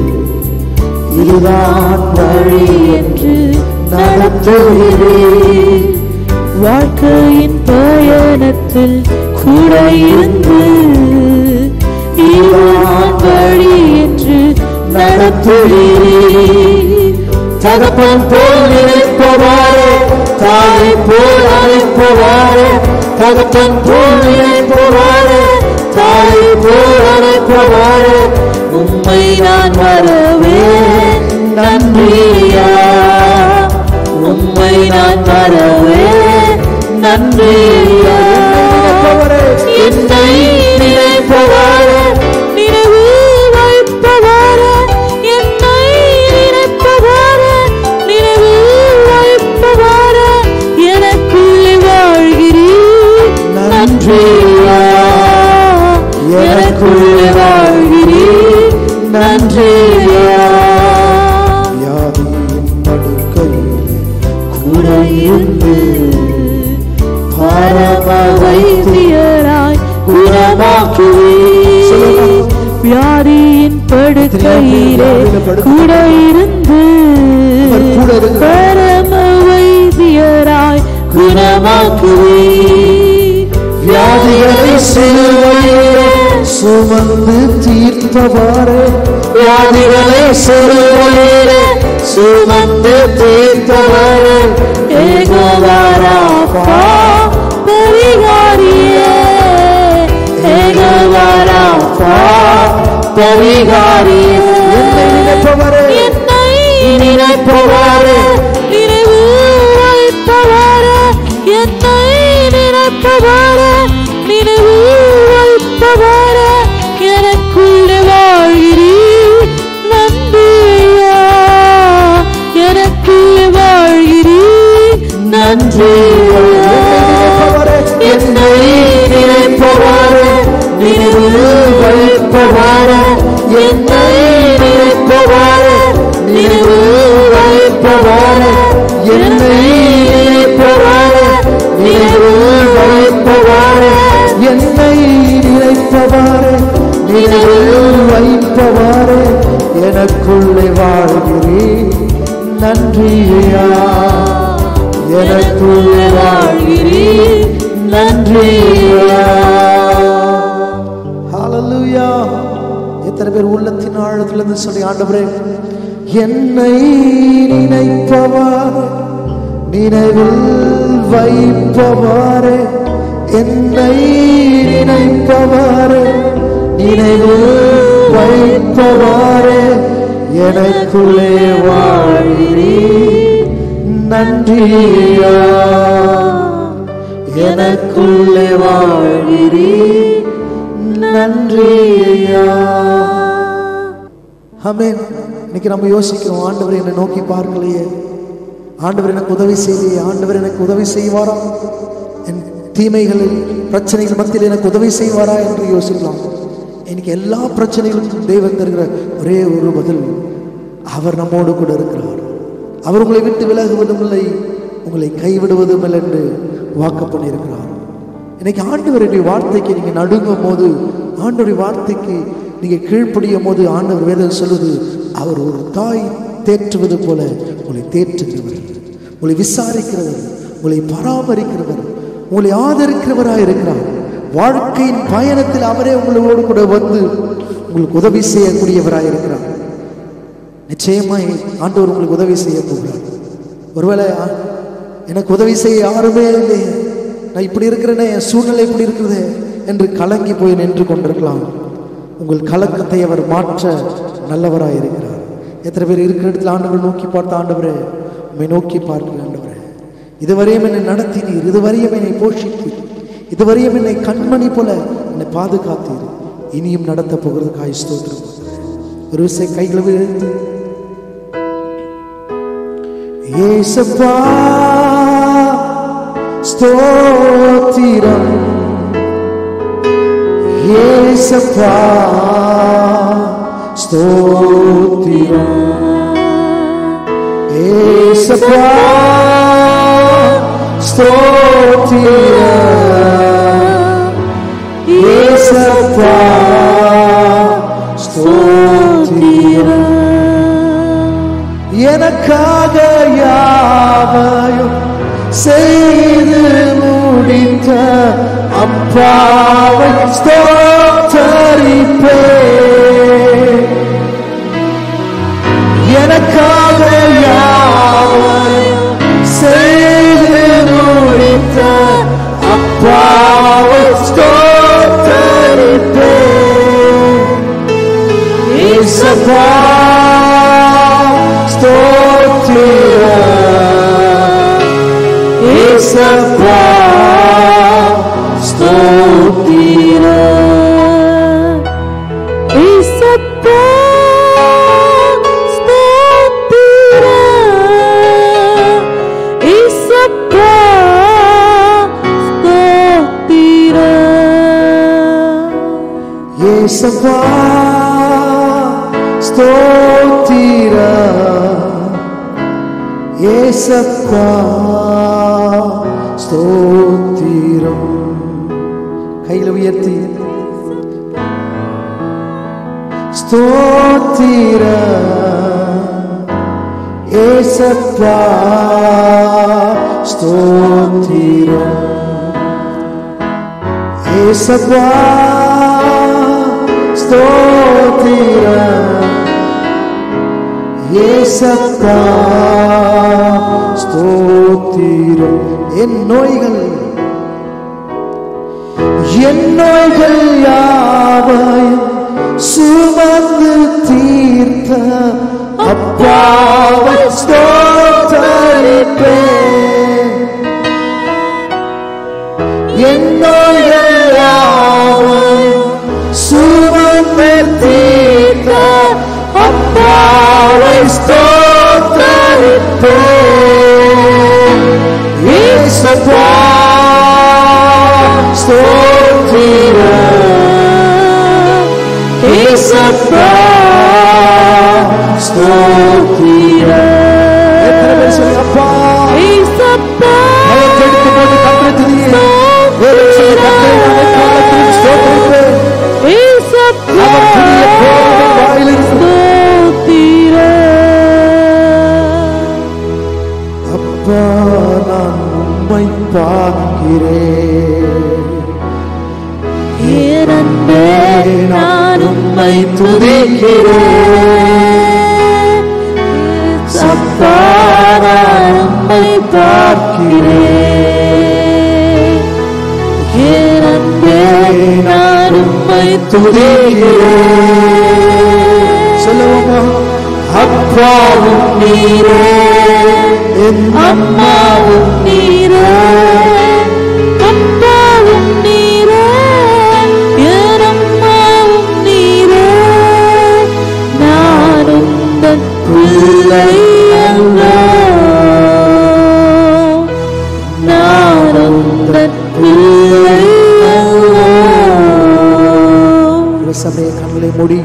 இதுதான் வழி என்று நடத்துகிறேன் வாழ்க்கையின் பயணத்தில் கூட இருந்து இதுதான் வழி என்று நடத்துகிறீர் தகப்பன் போல் நினைப்பவாரே தாயை போல் அழைப்பவாரே தகப்பன் போல் நினைப்பவாரே தாயை போல் அழைப்பவாரே உம்மை நான் வரவேன் நன்றியா உம்மை நான் வரவேன் நன்றியா என்னை நினைப்பவாரே நினைவு வைப்பவாரே என்னை நினைப்பவாரே நினைவு வைப்பவாரே எனக்குள்ளே வாழ்கிறீர் நன்றியா எனக்குள்ளே வாழ்கிறீர் நன்றியா வியாதியின் படுக்கையிலே கூட இருந்து பரம வைத்தியராய் குணமாக்குவீர் வியாதியின் படுக்கையிலே கூட இருந்து அவர் கூட இருக்கிறார். பரம வைத்தியராய் குணமாக்குவீர் வியாதிகளை சிலுவையிலே சுமந்து தீர்த்தவாறே வியாதிகளை சிறுவையிலே சுமந்து தீர்த்தவரே ஏகோவாராப்பா பரிகாரியே ஏகோவாராப்பா பரிகாரியே என்னை நினைப்பவரே என்னை நினைப்பவாரே நினைவு வைப்பவாரே என்னை நினைப்பவாரே நினைவு வைப்பவாரே எனக்குள்ளே வாழ்கிறீர் நன்றியா எனக்குள்ளே வாழ்கிறீர் நன்றியா என்னை நினைப்பவாரே நினைவு வைப்பவாரே என்னை நினைப்பவாரே நினைவு வைப்பவாரே என்னை நினைப்பவாரே நினைவு வைப்பவாரே என்னை நினைப்பவாரே நினைவில் வைப்பவாரே எனக்குள்ளே வாழ்கிறேன் நன்றியா எனக்குள்ளே வாழ்கிறேன் நன்றியா ஹalleluya எத்தனை பேர் உள்ளத்தின் ஆழத்திலிருந்து சொல்லி ஆண்டவரே என்னை நினைப்பவாரே நினைவில் வைப்பவாரே என்னை நினைப்பவாரே நினைவில் வைப்பவாரே எனக்குள்ளே வாழ்கிறீர் நன்றியா எனக்குள்ளே வாழ்கிறீர் நன்றியா ஆமென் இன்னைக்கு நம்ம யோசிக்கிறோம் ஆண்டவர் என்னை நோக்கி பார்க்கலையே ஆண்டவர் எனக்கு உதவி செய்யலையே ஆண்டவர் எனக்கு உதவி செய்வாரா என் தீமைகளில் பிரச்சனைகள் மத்தியில் எனக்கு உதவி செய்வாரா என்று யோசிக்கலாம் இன்னைக்கு எல்லா பிரச்சனைகளுக்கும் தெய்வம் தருகிற ஒரே ஒரு பதில் அவர் நம்மோடு கூட இருக்கிறார் அவர் உங்களை விட்டு விலகுவதும் இல்லை உங்களை கைவிடுவதும் இல்லை என்று வாக்கு பண்ணியிருக்கிறார் இன்னைக்கு ஆண்டவருடைய வார்த்தைக்கு நீங்க நடுங்கும் போது ஆண்டவருடைய வார்த்தைக்கு நீங்க கீழ்ப்படியும் போது ஆண்டவர் வேதம் சொல்லுது அவர் ஒரு தாய் தேற்றுவது போல உங்களை தேற்றுகிறவர் உங்களை விசாரிக்கிறவர் உங்களை பராமரிக்கிறவர் உங்களை ஆதரிக்கிறவராக இருக்கிறார் வாழ்க்கையின் பயணத்தில் அவரே உங்களோடு கூட வந்து உங்களுக்கு உதவி செய்யக்கூடியவராக இருக்கிறார் நிச்சயமாய் ஆண்டவர் உங்களுக்கு உதவி செய்ய போகிறார் ஒருவேளை ஆ, எனக்கு உதவி செய்ய யாருமே இல்லையே நான் இப்படி இருக்கிறேனே என் சூழ்நிலை இப்படி இருக்கிறதே என்று கலங்கி போய் நின்று கொண்டிருக்கலாம் உங்கள் கலக்கத்தை அவர் மாற்ற நல்லவராய் இருக்கிறார் எத்தனை பேர் இருக்கிற இடத்துல ஆண்டவர் நோக்கி பார்த்த ஆண்டவரே உம்மை நோக்கி பார்க்கிற ஆண்டவரே இதுவரையும் என்னை நடத்தினீர் இதுவரையும் என்னை போஷித்தீர் இதுவரையும் என்னை கண்மணி போல என்னை பாதுகாத்தீர் இனியும் நடத்த போகிறதுக்காய் ஸ்தோத்திரம் ஒரு விசை கைகளை உயர்த்தி ஏசப்பா ஸ்தோத்திரம் ஏசப்பா ஸ்தோத்திரம் ஏசப்பா ஸ்தோத்திரம் ஏசப்பா ஸ்தோத்திரம் எனக்காக யாவையும் செய்து முடித்த அப்பாவை ஸ்தோத்தரிப்பே எனக்காக யாவையும் செய்து முடித்த அப்பாவை ஸ்தோத்தரிப்பே இசப்பா ஸ்தோத்திர இசப்பா ஸ்தோத்திர இசப்பா ஸ்தோத்திர இசப்பா ஸ்தோத்திர இசப்பா ஸ்தோத்திர ஏசப்பா ஸ்தோத்திரம் கையில உயர்த்தி ஸ்தோத்திர ஏசப்பா ஸ்தோத்திரம் ஏசப்பா ஸ்தோத்திரம் ஏசப்பா ஸ்தோத்திரம் என் நோய்கள் என் நோய்கள் யாவையும் சுமந்து தீர்த்த அப்பாவை ஸ்தோத்தரிப்பேன் என் நோய்கள் யாவையும் சுமந்து தீர்த்த அப்பாவை ஸ்தோத்தரிப்பேன் இயேசுவா ஸ்தோத்திரம் இயேசுவா ஸ்தோத்திரம் எத்தனை பேர் சொல்லி அப்பா இசப்பா பயத்தெடுத்து போட்டு கத்தரை துதியே வேறு சொல்லி கத்தரை நாளை காலத்தில் ஸ்தோத்திரிப்பேன் இசப்பா அவர் புதிய போவதன் வாயிலிருந்து ஸ்தோத்திர அப்பா நான் உம்மை பார்க்கிறேன் ஏனென்றே நான் உம்மை துதிக்கிறேன் அப்பா நான் உம்மை பார்க்கிறேன் ஏனென்றே நான் உம்மை துதிக்கிறேன் சொல்லுவோமா அப்பாவும் நீரே என் அம்மாவும் நீரே அப்பாவும் நீரே என் அம்மாவும் நீரே நான் உந்தன் பிள்ளை அல்லோ நான் உந்தன் பிள்ளை அல்லோ இந்த சமய கண்களை மூடி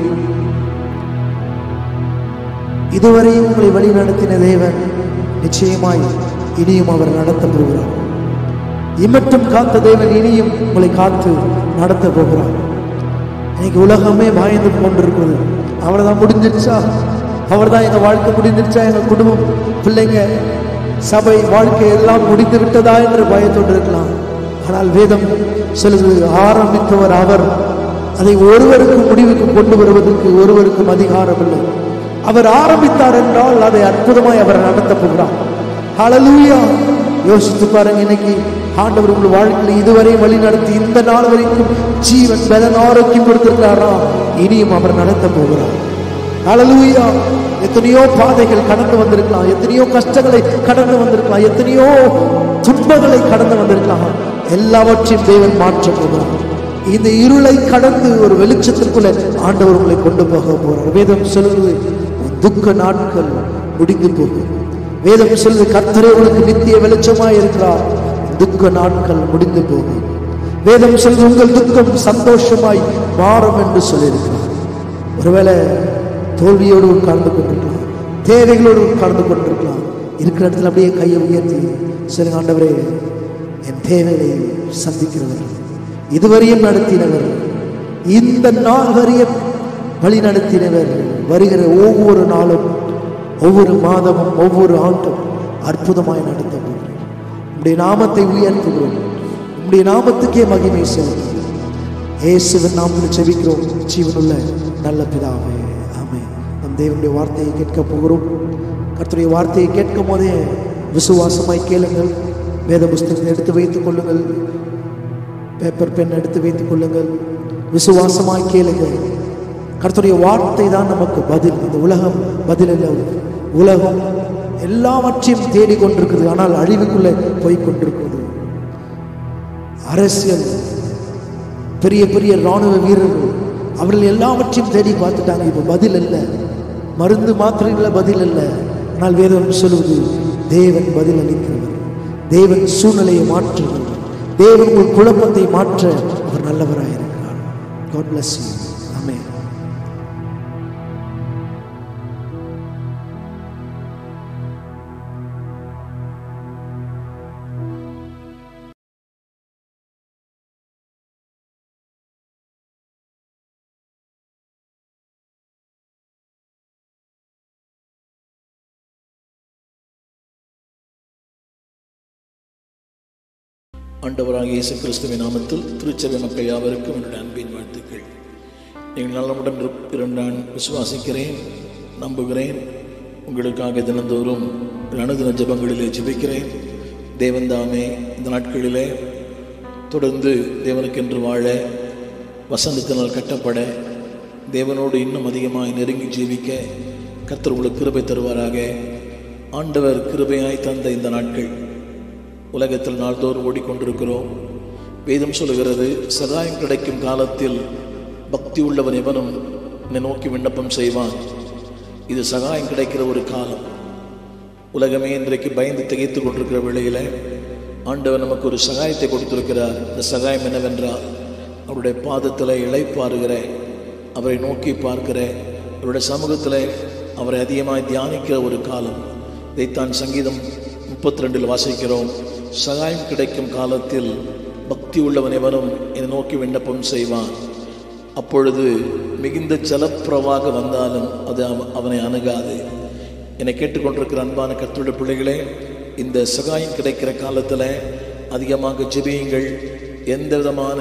இதுவரை உங்களை வழி நடத்தின தேவன் நிச்சயமாய் இனியும் அவர் நடத்த போகிறார் இமட்டும் காத்த தேவன் இனியும் உங்களை காத்து நடத்த போகிறார் இன்னைக்கு உலகமே பயந்து கொண்டிருக்கிறது அவ்வளவுதான் முடிஞ்சிருச்சா அவர்தான் எங்க வாழ்க்கை முடிஞ்சிருச்சா எங்க குடும்பம் பிள்ளைங்க சபை வாழ்க்கை எல்லாம் முடிந்து விட்டதா என்று பயத்தோடு இருக்கலாம் ஆனால் வேதம் சொல்லுது ஆரம்பித்தவர் அவர் அதை ஒருவருக்கு முடிவுக்கு கொண்டு வருவதற்கு ஒருவருக்கும் அதிகாரம் இல்லை அவர் ஆரம்பித்தார் என்றால் அதை அற்புதமாய் அவர் நடத்த போகிறார் ஹalleluya யோசித்து பாருங்க இன்னைக்கு ஆண்டவர் உங்கள் வாழ்க்கையில் இதுவரை வழி நடத்தி இந்த நாள் வரைக்கும் ஜீவன் பலன் ஆரோக்கியம் கொடுத்திருக்கிறாரா இனியும் அவர் நடத்த போகிறார் ஹalleluya எத்தனையோ பாதைகள் கடந்து வந்திருக்கலாம் எத்தனையோ கஷ்டங்களை கடந்து வந்திருக்கலாம் எத்தனையோ துன்பங்களை கடந்து வந்திருக்கலாம் எல்லாவற்றையும் தேவன் மாற்ற போகிறார் இந்த இருளை கடந்து ஒரு வெளிச்சத்திற்குள்ள ஆண்டவர் உங்களை கொண்டு போக போறார் வேதம் சொல்லுது உன் துக்க நாட்கள் முடிந்து போகும் வேதம் சொல்லுது கர்த்தரே உனக்கு நித்திய வெளிச்சமாய் இருக்கிறார் துக்க நாட்கள் முடிந்து போகும் வேதம் சொல்லுது உங்கள் துக்கம் சந்தோஷமாய் மாறும் என்று சொல்லியிருக்கிறார் ஒருவேளை தோல்வியோடு உட்கார்ந்து கொண்டிருக்கலாம் தேவைகளோடு உட்கார்ந்து கொண்டிருக்கலாம் இருக்கிற இடத்துல அப்படியே கையை உயர்த்தி சொல்லுங்க ஆண்டவரே என் தேவைகளை சந்திக்கிறவர் இதுவரையும் நடத்தினவர் இந்த நாள் வரையும் வழி நடத்தினவர் வருகிற ஒவ்வொரு நாளும் ஒவ்வொரு மாதமும் ஒவ்வொரு ஆண்டும் அற்புதமாய் நடத்த போகிறேன் உம்முடைய நாமத்தை உயர்த்துகிறோம் உம்முடைய நாமத்துக்கே மகிமை செலுத்துகிறோம் இயேசுவின் நாமத்தில் செபிக்கிறோம் ஜீவனுள்ள நல்ல பிதாவே ஆமென் நம் தேவனுடைய வார்த்தையை கேட்க போகிறோம் கர்த்தருடைய வார்த்தையை கேட்கும் போதே விசுவாசமாய் கேளுங்கள் வேத புஸ்தகத்தை எடுத்து வைத்துக் கொள்ளுங்கள் பேப்பர் பென் எடுத்து வைத்துக் கொள்ளுங்கள் விசுவாசமாய் கேளுங்கள் கர்த்தருடைய வார்த்தை தான் நமக்கு பதில் இந்த உலகம் பதில் இல்லை உலகம் எல்லாவற்றையும் தேடிக் கொண்டிருக்குது ஆனால் அழிவுக்குள்ளே போய் கொண்டிருக்கிறது அரசியல் பெரிய பெரிய ராணுவ வீரர்கள் அவர்கள் எல்லாவற்றையும் தேடி பார்த்துட்டாங்க இப்போ பதில் இல்லை மருந்து மாத்திரைகள பதில் இல்லை ஆனால் வேதம் சொல்லுவது தேவன் பதில் அளிக்கிறவர் தேவன் சூழ்நிலையை மாற்றுகிறவர் தேவன் உங்கள் குழப்பத்தை மாற்ற அவர் நல்லவராக இருக்கிறார் God bless you. Amen. ஆண்டவராக இயேசு கிறிஸ்துவின் நாமத்தில் திருச்சபை மக்கள் யாவருக்கும் என்னுடைய அன்பின் வாழ்த்துக்கள் நீங்கள் நலமுடன் இருப்பீர் என்று நான் விசுவாசிக்கிறேன் நம்புகிறேன் உங்களுக்காக தினந்தோறும் அனுதின ஜெபங்களிலே ஜெபிக்கிறேன் தேவன் தாமே இந்த நாட்களிலே தொடர்ந்து தேவனுக்கென்று வாழ வசந்தத்தினால் கட்டப்பட தேவனோடு இன்னும் அதிகமாய் நெருங்கி ஜீவிக்க கர்த்தர் உங்களுக்கு கிருபை தருவாராக ஆண்டவர் கிருபையாய் தந்த இந்த நாட்கள் உலகத்தில் நாள்தோறும் ஓடிக்கொண்டிருக்கிறோம் வேதம் சொல்லுகிறது சகாயம் கிடைக்கும் காலத்தில் பக்தி உள்ளவன் எவனும் என்னை நோக்கி விண்ணப்பம் செய்வான் இது சகாயம் கிடைக்கிற ஒரு காலம் உலகமே இன்றைக்கு பயந்து திகைத்து கொண்டிருக்கிற வேளையில ஆண்டவர் நமக்கு ஒரு சகாயத்தை கொடுத்திருக்கிறார் இந்த சகாயம் என்னவென்றால் அவருடைய பாதத்தில் இளைப்பாறுகிற அவரை நோக்கி பார்க்கிற அவருடைய சமூகத்தில் அவரை அதிகமாய் தியானிக்கிற ஒரு காலம் இதைத்தான் சங்கீதம் முப்பத்தி ரெண்டில் வாசிக்கிறோம் சகாயம் கிடைக்கும் காலத்தில் பக்தி உள்ளவன் எவனும் என்னை நோக்கி விண்ணப்பம் செய்வான் அப்பொழுது மிகுந்த ஜலப்பிரவாக வந்தாலும் அது அவ- அவனை அணுகாது என்னை கேட்டுக்கொண்டிருக்கிற அன்பான கர்த்தருடைய பிள்ளைகளே இந்த சகாயம் கிடைக்கிற காலத்தில் அதிகமாக ஜெபியுங்கள் எந்த விதமான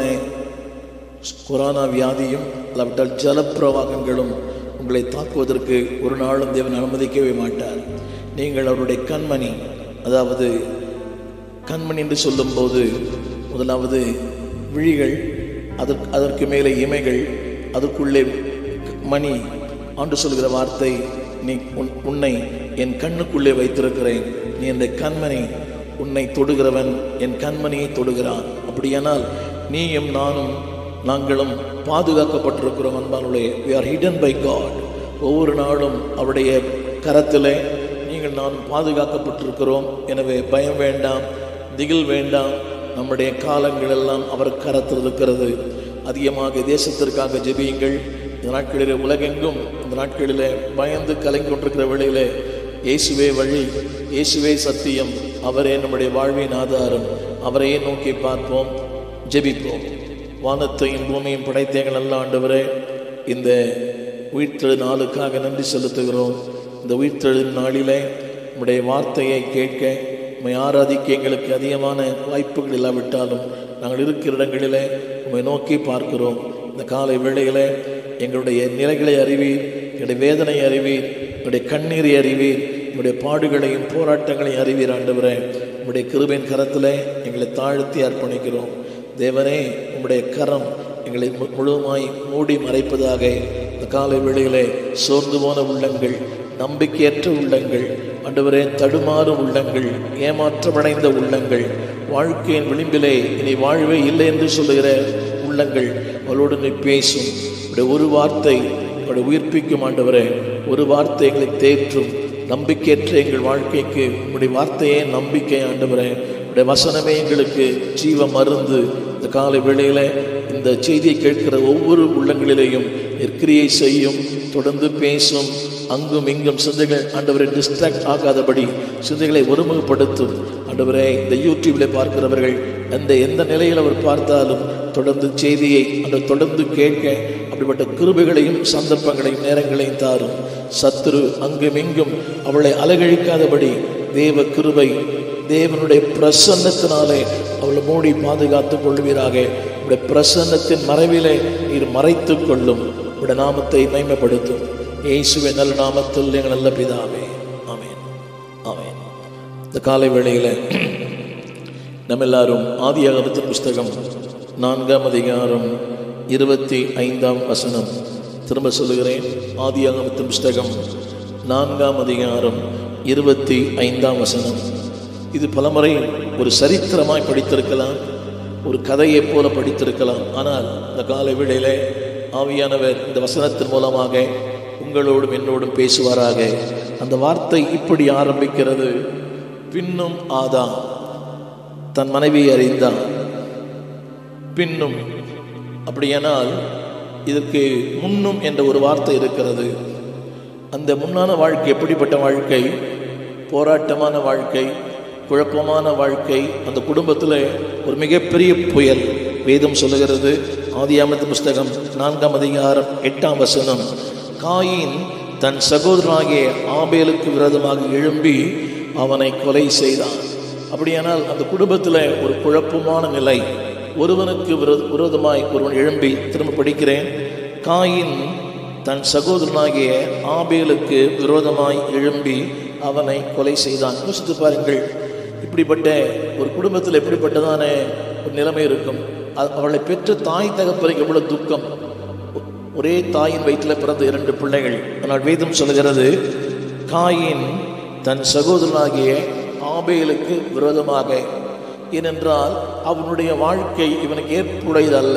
கொரோனா வியாதியும் அல்லாவிட்டால் ஜலப்பிரவாகங்களும் உங்களை தாக்குவதற்கு ஒரு நாளும் தேவன் அனுமதிக்கவே மாட்டார் நீங்கள் அவருடைய கண்மணி அதாவது கண்மணி என்று சொல்லும்போது முதலாவது விழிகள் அதற்கு அதற்கு மேலே இமைகள் அதற்குள்ளே மணி ஆண்டு சொல்கிற வார்த்தை நீ உன்- உன்னை என் கண்ணுக்குள்ளே வைத்திருக்கிறேன் நீ இந்த கண்மணி உன்னை தொடுகிறவன் என் கண்மணியை தொடுகிறான் அப்படியானால் நீயும் நானும் நாங்களும் பாதுகாக்கப்பட்டிருக்கிறோம் அன்பானுடைய we are hidden by God ஒவ்வொரு நாளும் அவருடைய கரத்திலே நீங்கள் நான் பாதுகாக்கப்பட்டிருக்கிறோம் எனவே பயம் வேண்டாம் திகில் வேண்டாம் நம்முடைய காலங்கள் எல்லாம் அவர் கரத்தில் இருக்கிறது அதிகமாக தேசத்திற்காக ஜெபியுங்கள் இந்த நாட்களிலே உலகெங்கும் இந்த நாட்களிலே பயந்து கலங்கி கொண்டிருக்கிற வேளையிலே இயேசுவே வழி இயேசுவே சத்தியம் அவரே நம்முடைய வாழ்வின் ஆதாரம் அவரையே நோக்கி பார்ப்போம் ஜெபிப்போம் வானத்தையும் பூமியும் படைத்தேங்கள் நல்ல ஆண்டவரே இந்த உயிர்த்தெழு நாளுக்காக நன்றி செலுத்துகிறோம் இந்த உயிர்த்தெழு நாளிலே உம்முடைய வார்த்தையை கேட்க உம்மை ஆராதிக்க எங்களுக்கு அதிகமான வாய்ப்புகள் இல்லாவிட்டாலும் நாங்கள் இருக்கிற இடங்களிலே உம்மை நோக்கி பார்க்கிறோம் இந்த காலை வேளையிலே எங்களுடைய நிலைகளை அறிவீர் எங்களுடைய வேதனை அறிவீர் எங்களுடைய கண்ணீரை அறிவீர் எங்களுடைய பாடுகளையும் போராட்டங்களையும் அறிவீர் ஆண்டவரே உம்முடைய கிருபையின் கரத்திலே எங்களை தாழ்த்தி அர்ப்பணிக்கிறோம் தேவனே உம்முடைய கரம் எங்களை மு- முழுவதுமாய் மூடி மறைப்பதாக இந்த காலை வேளையிலே சோர்ந்து போன உள்ளங்கள் நம்பிக்கையற்ற உள்ளங்கள் ஆண்டவரே தடுமாறும் உள்ளங்கள் ஏமாற்றமடைந்த உள்ளங்கள் வாழ்க்கையின் விளிம்பிலே இனி வாழ்வே இல்லை என்று சொல்லுகிற உள்ளங்கள் அவளோடு நீ பேசும் உடைய ஒரு வார்த்தை அவருடைய உயிர்ப்பிக்கும் ஆண்டவரே ஒரு வார்த்தை எங்களை தேற்றும் நம்பிக்கையற்ற எங்கள் வாழ்க்கைக்கு உடைய வார்த்தையே நம்பிக்கை ஆண்டவரே உடைய வசனமே எங்களுக்கு ஜீவ மருந்து இந்த காலை வேளையில இந்த செய்தியை கேட்கிற ஒவ்வொரு உள்ளங்களிலேயும் நெற்கிரியை செய்யும் தொடர்ந்து பேசும் அங்கும் இங்கும் சிந்தைகள் ஆண்டவரை டிஸ்ட்ராக்ட் ஆகாதபடி சிந்தைகளை ஒருமுகப்படுத்தும் ஆண்டவரே இந்த யூடியூப்ல பார்க்கிறவர்கள் அந்த எந்த நிலையில் அவர் பார்த்தாலும் தொடர்ந்து செய்தியை அந்த தொடர்ந்து கேட்க அப்படிப்பட்ட கிருபைகளையும் சந்தர்ப்பங்களையும் நேரங்களையும் தாரும் சத்துரு அங்கும் இங்கும் அவளை அலகழிக்காதபடி தேவ கிருபை தேவனுடைய பிரசன்னத்தினாலே அவளை மூடி பாதுகாத்துக் கொள்வீராக உடைய பிரசன்னத்தின் மறைவிலே நீர் மறைத்துக் கொள்ளும் உடைய நாமத்தை மைமைப்படுத்தும் இயேசுவின் நல்ல நாமத்தில் எங்கள் நல்ல பிதாவே ஆமென் ஆமென் இந்த காலை வேளையில நம்ம எல்லாரும் ஆதியாகமத்தின் புஸ்தகம் நான்காம் அதிகாரம் இருபத்தி ஐந்தாம் வசனம் திரும்ப சொல்லுகிறேன் ஆதியாகமத்தின் புஸ்தகம் நான்காம் அதிகாரம் இருபத்தி ஐந்தாம் வசனம் இது பலமுறை ஒரு சரித்திரமாய் படித்திருக்கலாம் ஒரு கதையைப் போல படித்திருக்கலாம் ஆனால் இந்த காலை வேளையிலே ஆவியானவர் இந்த வசனத்தின் மூலமாக உங்களோடும் என்னோடும் பேசுவாராக அந்த வார்த்தை இப்படி ஆரம்பிக்கிறது பின்னும் ஆதாம் தன் மனைவியை அறிந்தான் பின்னும் அப்படியானால் இதற்கு முன்னும் என்ற ஒரு வார்த்தை இருக்கிறது அந்த முன்னான வாழ்க்கை எப்படிப்பட்ட வாழ்க்கை போராட்டமான வாழ்க்கை குழப்பமான வாழ்க்கை அந்த குடும்பத்தில் ஒரு மிகப்பெரிய புயல் வேதம் சொல்லுகிறது ஆதியாமத்து புஸ்தகம் நான்காம் அதிகாரம் எட்டாம் வசனம் காயின் தன் சகோதரனாகிய ஆபேலுக்கு விரோதமாக எழும்பி அவனை கொலை செய்தான் அப்படியானால் அந்த குடும்பத்தில் ஒரு குழப்பமான நிலை ஒருவனுக்கு விரோ- விரோதமாய் ஒருவன் எழும்பி திரும்ப படிக்கிறேன் காயின் தன் சகோதரனாகிய ஆபேலுக்கு விரோதமாய் எழும்பி அவனை கொலை செய்தான் யோசித்து பாருங்கள் இப்படிப்பட்ட ஒரு குடும்பத்தில் எப்படிப்பட்டதான ஒரு நிலைமை இருக்கும் அ- அவளை பெற்ற தாய் தகப்பனுக்கு எவ்வளவு துக்கம் ஒரே தாயின் வயிற்றில் பிறந்த இரண்டு பிள்ளைகள் ஆனால் வேதம் சொல்கிறது காயின் தன் சகோதரனாகிய ஆபேலுக்கு விரோதமாக ஏனென்றால் அவனுடைய வாழ்க்கை இவனுக்கு ஏற்புடையதல்ல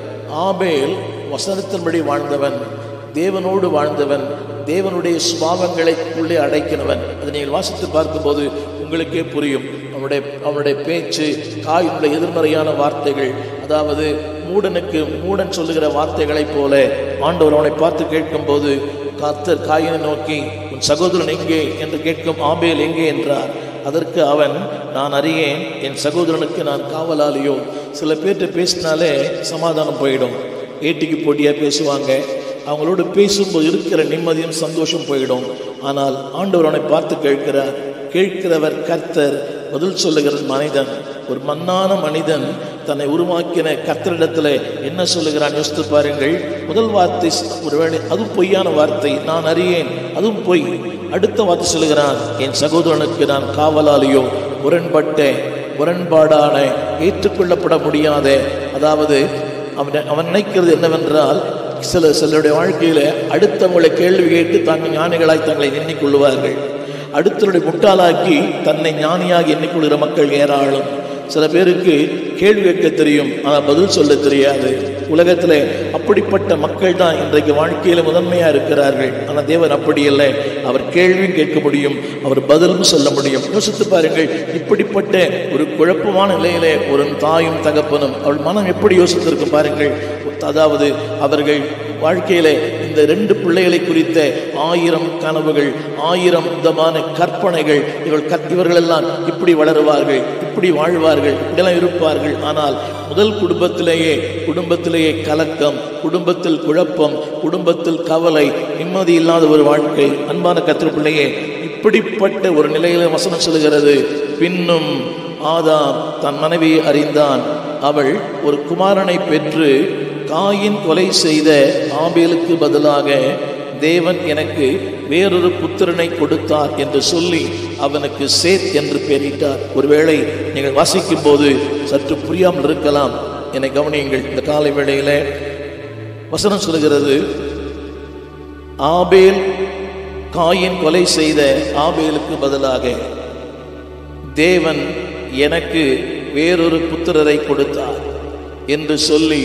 ஆபேல் வசனத்தின்படி வாழ்ந்தவன் தேவனோடு வாழ்ந்தவன் தேவனுடைய சுபாவங்களை உள்ளே அடைக்கிறவன் அதை நீங்கள் வாசித்து பார்க்கும்போது உங்களுக்கே புரியும் அவனுடைய அவனுடைய பேச்சு காயினுடைய எதிர்மறையான வார்த்தைகள் அதாவது மூடனுக்கு மூடன் சொல்லுகிற வார்த்தைகளைப் போல ஆண்டவர் அவனை பார்த்து கேட்கும்போது கர்த்தர் காயினை நோக்கி உன் சகோதரன் எங்கே என்று கேட்கும் ஆபேல் எங்கே என்றார் அதற்கு அவன் நான் அறியேன் என் சகோதரனுக்கு நான் காவலாளியோ சில பேர்கிட்ட பேசினாலே சமாதானம் போயிடும் ஏட்டிக்கு போட்டியாக பேசுவாங்க அவங்களோடு பேசும்போது இருக்கிற நிம்மதியும் சந்தோஷம் போயிடும் ஆனால் ஆண்டவர் அவனை பார்த்து கேட்கிறார் கேட்கிறவர் கர்த்தர் பதில் சொல்லுகிற மனிதன் ஒரு மண்ணான மனிதன் தன்னை உருவாக்கின கர்த்தரிடத்துல என்ன சொல்லுகிறான் யோசித்து பாருங்கள் முதல் வார்த்தை ஒருவேளை அதுவும் பொய்யான வார்த்தை நான் அறியேன் அதுவும் பொய் அடுத்த வார்த்தை சொல்லுகிறான் என் சகோதரனுக்கு நான் காவலாளியோ முரண்பட்ட முரண்பாடான ஏற்றுக்கொள்ளப்பட முடியாத அதாவது அவன் அவன் நினைக்கிறது என்னவென்றால் சில சிலருடைய வாழ்க்கையில அடுத்தவங்களை கேள்வி கேட்டு தாங்கள் ஞானிகளாய் தங்களை எண்ணிக்கொள்வார்கள் அடுத்தவருடைய முட்டாளாக்கி தன்னை ஞானியாகி எண்ணிக்கொள்கிற மக்கள் ஏராளம் சில பேருக்கு கேள்வி கேட்க தெரியும் ஆனால் பதில் சொல்ல தெரியாது உலகத்தில் அப்படிப்பட்ட மக்கள் தான் இன்றைக்கு வாழ்க்கையில முதன்மையா இருக்கிறார்கள் ஆனால் தேவன் அப்படி இல்லை அவர் கேள்வியும் கேட்க முடியும் அவர் பதிலும் சொல்ல முடியும் யோசித்து பாருங்கள் இப்படிப்பட்ட ஒரு குழப்பமான நிலையிலே ஒரு தாயும் தகப்பனும் அவள் மனம் எப்படி யோசித்திருக்கும் பாருங்கள் அதாவது அவர்கள் வாழ்க்கையில இந்த ரெண்டு பிள்ளைகளை குறித்த ஆயிரம் கனவுகள் ஆயிரம் விதமான கற்பனைகள் இவர்கள் கற்- இவர்கள் எல்லாம் இப்படி வளருவார்கள் இப்படி வாழ்வார்கள் இப்படியெல்லாம் இருப்பார்கள் ஆனால் முதல் குடும்பத்திலேயே குடும்பத்திலேயே கலக்கம் குடும்பத்தில் குழப்பம் குடும்பத்தில் கவலை நிம்மதி இல்லாத ஒரு வாழ்க்கை அன்பான கத்திர பிள்ளையே இப்படிப்பட்ட ஒரு நிலையில வசனம் சொல்லுகிறது பின்னும் ஆதாம் தன் மனைவியை அறிந்தான் அவள் ஒரு குமாரனை பெற்று காயின் கொலை செய்த ஆபேலுக்கு பதிலாக தேவன் எனக்கு வேறொரு புத்திரனை கொடுத்தார் என்று சொல்லி அவனுக்கு சேத் என்று பெயரிட்டார் ஒருவேளை நீங்கள் வாசிக்கும் போது சற்று புரியாமல் இருக்கலாம் என்னை கவனியுங்கள் இந்த காலை வேளையில வசனம் சொல்கிறது ஆபேல் காயின் கொலை செய்த ஆபேலுக்கு பதிலாக தேவன் எனக்கு வேறொரு புத்திரரை கொடுத்தார் என்று சொல்லி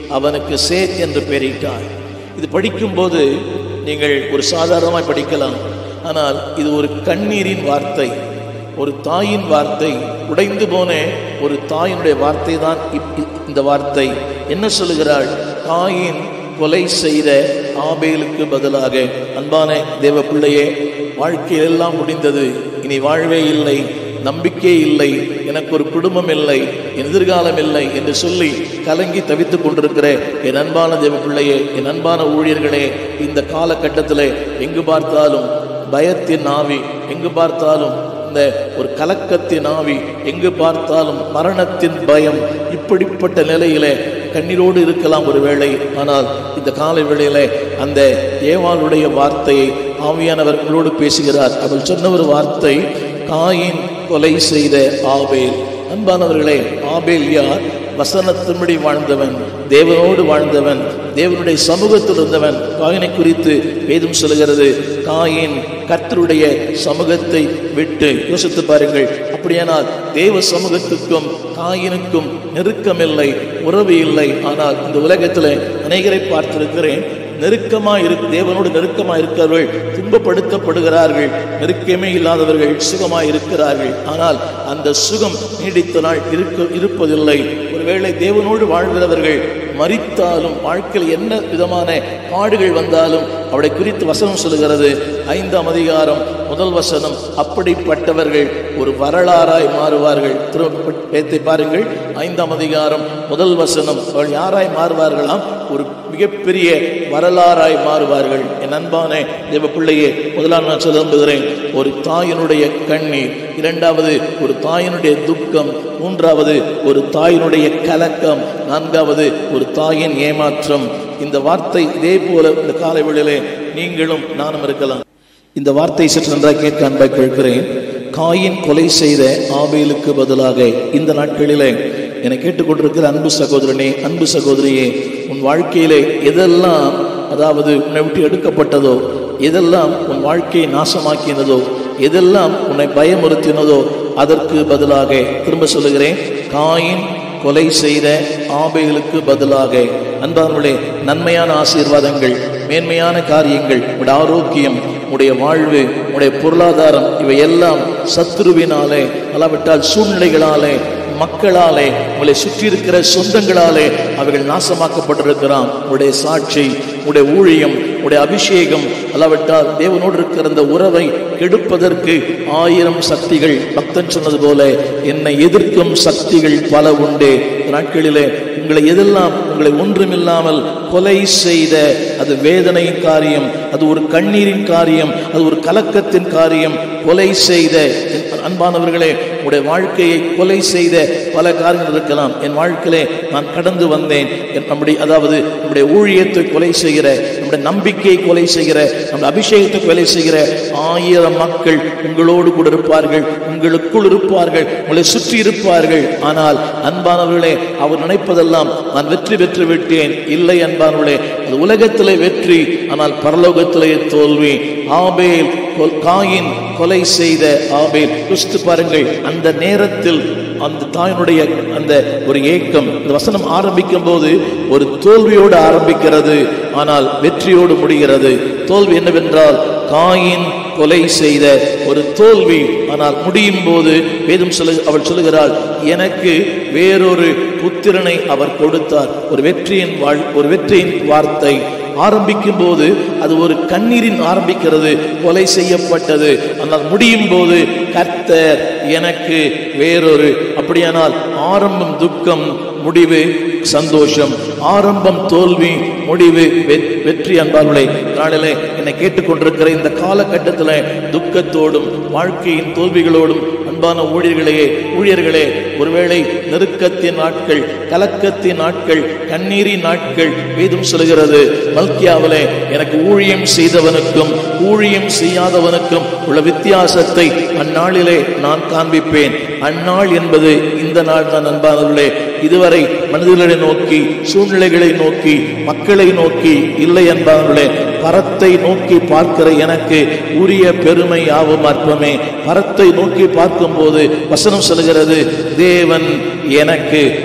அவனுக்கு சேத் என்று பெயரிட்டார் இது படிக்கும்போது நீங்கள் ஒரு சாதாரணமாய் படிக்கலாம் ஆனால் இது ஒரு கண்ணீரின் வார்த்தை ஒரு தாயின் வார்த்தை உடைந்து போன ஒரு தாயினுடைய வார்த்தை தான் இப்- இ- இந்த வார்த்தை என்ன சொல்லுகிறாள் தாயின் கொலை செய்த ஆபேலுக்கு பதிலாக அன்பான தேவ பிள்ளையே வாழ்க்கையெல்லாம் முடிந்தது இனி வாழ்வே இல்லை நம்பிக்கை இல்லை எனக்கு ஒரு குடும்பம் இல்லை என் எதிர்காலம் இல்லை என்று சொல்லி கலங்கி தவித்துக் கொண்டிருக்கிற என் அன்பான தேவ பிள்ளையே என் அன்பான ஊழியர்களே இந்த காலகட்டத்தில் எங்கு பார்த்தாலும் பயத்தின் ஆவி எங்கு பார்த்தாலும் இந்த ஒரு கலக்கத்தின் ஆவி எங்கு பார்த்தாலும் மரணத்தின் பயம் இப்படிப்பட்ட நிலையிலே கண்ணீரோடு இருக்கலாம் ஒரு வேளை ஆனால் இந்த காலை வேளையிலே அந்த ஏவாளுடைய வார்த்தையை ஆவியானவர் உங்களோடு பேசுகிறார் அவள் சொன்ன ஒரு வார்த்தை காயின் கொலை செய்த ஆபேல் அன்பானவர்களே ஆபேல் யார் வசனத்தின்படி வாழ்ந்தவன் தேவனோடு வாழ்ந்தவன் தேவனுடைய சமூகத்தில் இருந்தவன் காயினை குறித்து வேதம் சொல்லுகிறது காயின் கர்த்தருடைய சமூகத்தை விட்டு யோசித்து பாருங்கள் அப்படியானால் தேவ சமூகத்துக்கும் காயினுக்கும் நெருக்கமில்லை உறவு இல்லை ஆனால் இந்த உலகத்தில் அநேகரை பார்த்திருக்கிறேன் நெருக்கமா இரு தேவனோடு நெருக்கமா இருக்கிறவர்கள் துன்பப்படுத்தப்படுகிறார்கள் நெருக்கமே இல்லாதவர்கள் சுகமா இருக்கிறார்கள் ஆனால் அந்த சுகம் நீடித்த நாள் இருக்க இருப்பதில்லை ஒருவேளை தேவனோடு வாழ்கிறவர்கள் மரித்தாலும் வாழ்க்கையில் என்ன விதமான பாடுகள் வந்தாலும் அவளை குறித்து வசனம் சொல்லுகிறது ஐந்தாம் அதிகாரம் முதல் வசனம் அப்படிப்பட்டவர்கள் ஒரு வரலாறாய் மாறுவார்கள் திருப்பத்தை பாருங்கள் ஐந்தாம் அதிகாரம் முதல் வசனம் அவள் யாராய் மாறுவார்களாம் ஒரு மிகப்பெரிய வரலாறாய் மாறுவார்கள் என் அன்பான தேவ பிள்ளையே முதலாம் நான் சொல்ல விரும்புகிறேன் ஒரு தாயினுடைய கண்ணீர் இரண்டாவது ஒரு தாயினுடைய துக்கம் மூன்றாவது ஒரு தாயினுடைய கலக்கம் நான்காவது ஒரு தாயின் ஏமாற்றம் இந்த வார்த்தை இதே போல இந்த காலை வேளையிலே நீங்களும் நானும் இருக்கலாம் இந்த வார்த்தை சற்று நன்றாக கேட்க அன்பாய் கேட்கிறேன் காயின் கொலை செய்த ஆபேலுக்கு பதிலாக இந்த நாட்களிலே என்னை கேட்டுக்கொண்டிருக்கிற அன்பு சகோதரனே அன்பு சகோதரியே உன் வாழ்க்கையிலே எதெல்லாம் அதாவது உன்னை விட்டு எடுக்கப்பட்டதோ எதெல்லாம் உன் வாழ்க்கையை நாசமாக்கினதோ எதெல்லாம் உன்னை பயமுறுத்தினதோ அதற்கு பதிலாக திரும்ப சொல்லுகிறேன் காயின் கொலை செய்த ஆபைகளுக்கு பதிலாக அன்பார்களே நன்மையான ஆசீர்வாதங்கள் மேன்மையான காரியங்கள் உடைய ஆரோக்கியம் உடைய வாழ்வு உடைய பொருளாதாரம் இவை எல்லாம் சத்துருவினாலே அல்லாவிட்டால் சூழ்நிலைகளாலே மக்களாலே உங்களை சுற்றி இருக்கிற சொந்தங்களாலே அவைகள் நாசமாக்கப்பட்டிருக்கிறான் உடைய சாட்சி உடைய ஊழியம் உடைய அபிஷேகம் அல்லாவிட்டால் தேவனோடு இருக்கிற அந்த உறவை கெடுப்பதற்கு ஆயிரம் சக்திகள் பக்தன் சொன்னது போல என்னை எதிர்க்கும் சக்திகள் பல உண்டு இந்த நாட்களிலே உங்களை எதெல்லாம் உங்களை ஒன்றுமில்லாமல் கொலை செய்த அது வேதனையின் காரியம் அது ஒரு கண்ணீரின் காரியம் அது ஒரு கலக்கத்தின் காரியம் கொலை செய்த என் அன்பானவர்களே உடைய வாழ்க்கையை கொலை செய்த பல காரியங்கள் இருக்கலாம் என் வாழ்க்கையிலே நான் கடந்து வந்தேன் என் நம்முடைய அதாவது நம்முடைய ஊழியத்தை கொலை செய்கிற நம்முடைய நம்பிக்கையை கொலை செய்கிற நம்முடைய அபிஷேகத்தை கொலை செய்கிற ஆயிரம் மக்கள் உங்களோடு கூட இருப்பார்கள் உங்களுக்குள் இருப்பார்கள் உங்களை சுற்றி இருப்பார்கள் ஆனால் அன்பானவர்களே அவர் நினைப்பதெல்லாம் நான் வெற்றி பெற்று விட்டேன் இல்லை அன்பானவர்களே அது உலகத்திலே வெற்றி ஆனால் பரலோகத்திலே தோல்வி ஆபேல் கொல்- காயின் கொலை செய்த ஆபேல் யோசித்து பாருங்கள் அந்த நேரத்தில் அந்த தாயினுடைய அந்த ஒரு ஏக்கம் இந்த வசனம் ஆரம்பிக்கும் போது ஒரு தோல்வியோடு ஆரம்பிக்கிறது ஆனால் வெற்றியோடு முடிகிறது தோல்வி என்னவென்றால் காயின் கொலை செய்த ஒரு தோல்வி ஆனால் முடியும் போது வேதம் சொல்லு அவள் சொல்லுகிறாள் எனக்கு வேறொரு புத்திரனை அவர் கொடுத்தார் ஒரு வெற்றியின் வாழ் ஒரு வெற்றியின் வார்த்தை ஆரம்பிக்கும் போது அது ஒரு கண்ணீரின் ஆரம்பிக்கிறது கொலை செய்யப்பட்டது ஆனால் முடியும் போது கர்த்தர் எனக்கு வேறொரு அப்படியானால் ஆரம்பம் துக்கம் முடிவு சந்தோஷம் ஆரம்பம் தோல்வி முடிவு வெ- வெற்றி அன்பார்களே நாளிலே என்னை கேட்டுக்கொண்டிருக்கிற இந்த காலகட்டத்தில் துக்கத்தோடும் வாழ்க்கையின் தோல்விகளோடும் அன்பான ஊழியர்களே ஊழியர்களே ஒருவேளை நெருக்கத்தின் நாட்கள் கலக்கத்தின் நாட்கள் கண்ணீரின் நாட்கள் வேதம் சொல்கிறது மல்கியாவிலே எனக்கு ஊழியம் செய்தவனுக்கும் ஊழியம் செய்யாதவனுக்கும் உள்ள வித்தியாசத்தை அந்நாளிலே நான் காண்பிப்பேன் அந்நாள் என்பது இந்த நாள் தான் அன்பானவர்களே இதுவரை மனிதர்களை நோக்கி சூழ்நிலைகளை நோக்கி மக்களை நோக்கி இல்லை என்பவர்களே பரத்தை நோக்கி பார்க்கிற எனக்கு உரிய பெருமை யாவும் அற்பமே பரத்தை நோக்கி பார்க்கும்போது வசனம் சொல்கிறது தேவன் எனக்கு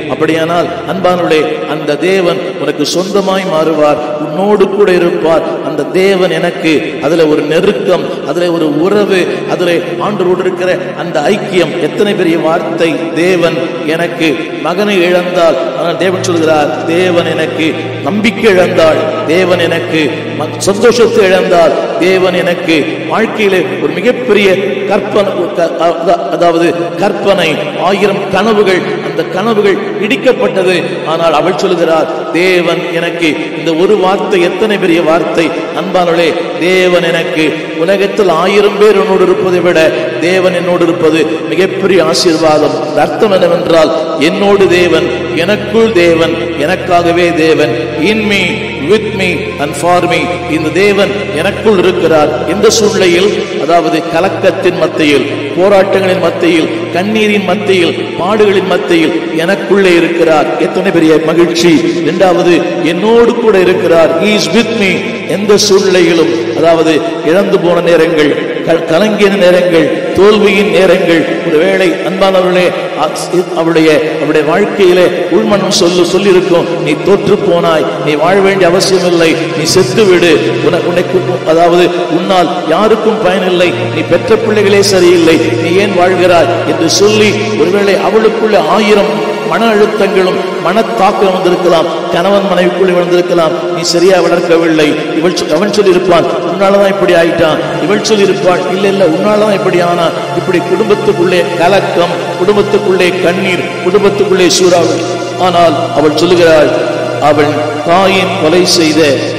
அப்படியானால் அன்பானுடைய அந்த தேவன் உனக்கு சொந்தமாய் மாறுவார் உன்னோடு கூட இருப்பார் அந்த தேவன் எனக்கு அதுல ஒரு நெருக்கம் அதுல ஒரு உறவு அதுல ஆண்டோடு இருக்கிற அந்த ஐக்கியம் எத்தனை பெரிய வார்த்தை தேவன் எனக்கு மகனை இழந்தால் ஆனால் தேவன் சொல்கிறார் தேவன் எனக்கு நம்பிக்கை இழந்தாள் தேவன் எனக்கு ம- சந்தோஷத்தை இழந்தால் தேவன் எனக்கு வாழ்க்கையிலே ஒரு மிகப்பெரிய கற்பனை க- அத- அதாவது கற்பனை ஆயிரம் கனவுகள் அந்த கனவுகள் இடிக்கப்பட்டது ஆனால் அவள் சொல்லுகிறார் தேவன் எனக்கு இந்த ஒரு வார்த்தை எத்தனை பெரிய வார்த்தை அன்பானவளே தேவன் எனக்கு உலகத்தில் ஆயிரம் பேர் என்னோடு இருப்பதை விட தேவன் என்னோடு இருப்பது மிகப்பெரிய ஆசீர்வாதம் இந்த அர்த்தம் என்னவென்றால் என்னோடு தேவன் எனக்குள் தேவன் எனக்காகவே தேவன் in me with me and for me இந்த தேவன் எனக்குள் இருக்கிறார் இந்த சூழ்நிலையில் அதாவது கலக்கத்தின் மத்தியில் போராட்டங்களின் மத்தியில் கண்ணீரின் மத்தியில் பாடுகளின் மத்தியில் எனக்குள்ளே இருக்கிறார் எத்தனை பெரிய மகிழ்ச்சி இரண்டாவது என்னோடு கூட இருக்கிறார் இஸ் வித் மீ எந்த சூழ்நிலையிலும் அதாவது இழந்து போன நேரங்கள் க- கலங்கிய நேரங்கள் தோல்வியின் நேரங்கள் ஒருவேளை அன்பானவர்களே அ- அவருடைய அவருடைய வாழ்க்கையிலே உள்மனம் சொல்லு சொல்லியிருக்கும் நீ தோற்று போனாய் நீ வாழ வேண்டிய அவசியம் இல்லை நீ செத்து விடு உன- உனக்கு அதாவது உன்னால் யாருக்கும் பயனில்லை நீ பெற்ற பிள்ளைகளே சரியில்லை நீ ஏன் வாழ்கிறாய் என்று சொல்லி ஒருவேளை அவளுக்குள்ள ஆயிரம் மன அழுத்தங்களும் மனத்தாக்கம் வந்திருக்கலாம் கணவன் மனைவிக்குள்ளே வந்திருக்கலாம் நீ சரியா வளர்க்கவில்லை இவள் சொ- அவன் சொல்லியிருப்பான் உன்னாலதான் இப்படி ஆயிட்டான் இவள் சொல்லியிருப்பாள் இல்ல இல்ல உன்னாலதான் இப்படி ஆனா இப்படி குடும்பத்துக்குள்ளே கலக்கம் குடும்பத்துக்குள்ளே கண்ணீர் குடும்பத்துக்குள்ளே சூறாவளி ஆனால் அவள் சொல்லுகிறாள் அவள் தாயின் கொலை செய்த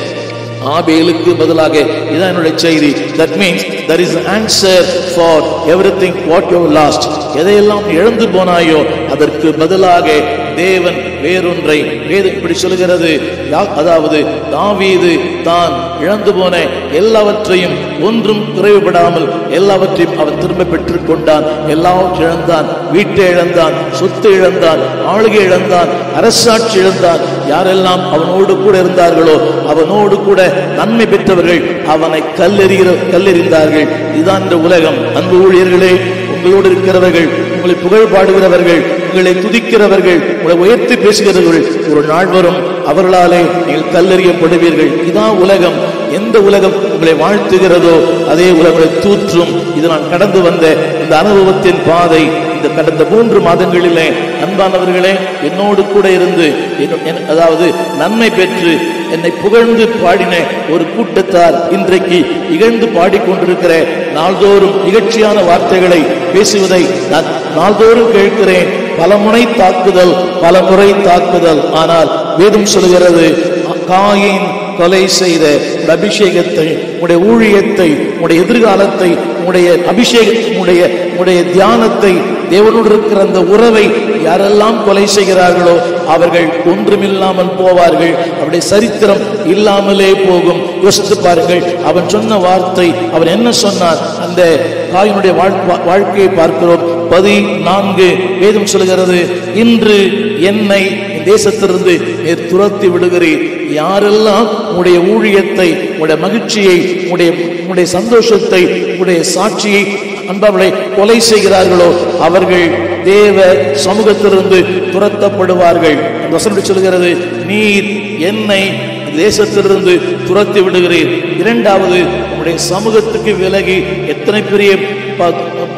ஆபேலுக்கு பதிலாக இதான் என்னுடைய செய்தி that means there is an answer for everything what you have lost எதையெல்லாம் இழந்து போனாயோ அதற்கு பதிலாக தேவன் வேறொன்றை வேதம் இப்படி சொல்லுகிறது யா- அதாவது தாவீது தான் இழந்து போன எல்லாவற்றையும் ஒன்றும் குறைவுபடாமல் எல்லாவற்றையும் அவன் திரும்ப பெற்றுக் கொண்டான் எல்லாவற்றையும் இழந்தான் வீட்டை இழந்தான் சொத்து இழந்தான் ஆளுகை இழந்தான் அரசாட்சி இழந்தான் யாரெல்லாம் அவனோடு கூட இருந்தார்களோ அவனோடு கூட நன்மை பெற்றவர்கள் அவனை கல்லெறிகிற கல்லெறிந்தார்கள் இதுதான் இந்த உலகம் அன்பு ஊழியர்களே உங்களோடு இருக்கிறவர்கள் உங்களை புகழ் பாடுகிறவர்கள் உங்களை துதிக்கிறவர்கள் உங்களை உயர்த்தி பேசுகிறவர்கள் ஒரு நாள் வரும் அவர்களாலே நீங்கள் கல்லெறியப்படுவீர்கள் இதான் உலகம் எந்த உலகம் உங்களை வாழ்த்துகிறதோ அதே உலகங்களை தூற்றும் இது நான் கடந்து வந்த இந்த அனுபவத்தின் பாதை இந்த கடந்த மூன்று மாதங்களிலே அன்பானவர்களே என்னோடு கூட இருந்து என்னோ- என்- அதாவது நன்மை பெற்று என்னை புகழ்ந்து பாடின ஒரு கூட்டத்தார் இன்றைக்கு இகழ்ந்து பாடிக்கொண்டிருக்கிற நாள்தோறும் நிகழ்ச்சியான வார்த்தைகளை பேசுவதை நான் நாள்தோறும் கேட்கிறேன் பல முறை தாக்குதல் பல முறை தாக்குதல் ஆனால் வேதம் சொல்கிறது காயின் கொலை செய்த உடைய அபிஷேகத்தை உடைய ஊழியத்தை உடைய எதிர்காலத்தை உடைய அபிஷேக உடைய உடைய தியானத்தை தேவனோடு இருக்கிற அந்த உறவை யாரெல்லாம் கொலை செய்கிறார்களோ அவர்கள் ஒன்றுமில்லாமல் போவார்கள் அவருடைய சரித்திரம் இல்லாமலே போகும் யோசித்து பாருங்கள் அவன் சொன்ன வார்த்தை அவன் என்ன சொன்னான் அந்த தாயினுடைய வாழ்- வாழ்க்கையை பார்க்கிறோம் பதி நான்கு வேதம் சொல்கிறது இன்று என்னை என் தேசத்திலிருந்து நீர் துரத்தி விடுகிறீர் யாரெல்லாம் உடைய ஊழியத்தை உடைய மகிழ்ச்சியை உடைய உடைய சந்தோஷத்தை உடைய சாட்சியை அன்பவளை கொலை செய்கிறார்களோ அவர்கள் தேவ சமூகத்திலிருந்து துரத்தப்படுவார்கள் அந்த வசனம் இப்படி சொல்கிறது நீர் என்னை தேசத்திலிருந்து துரத்தி விடுகிறீர் இரண்டாவது உடைய சமூகத்துக்கு விலகி எத்தனை பெரிய ப-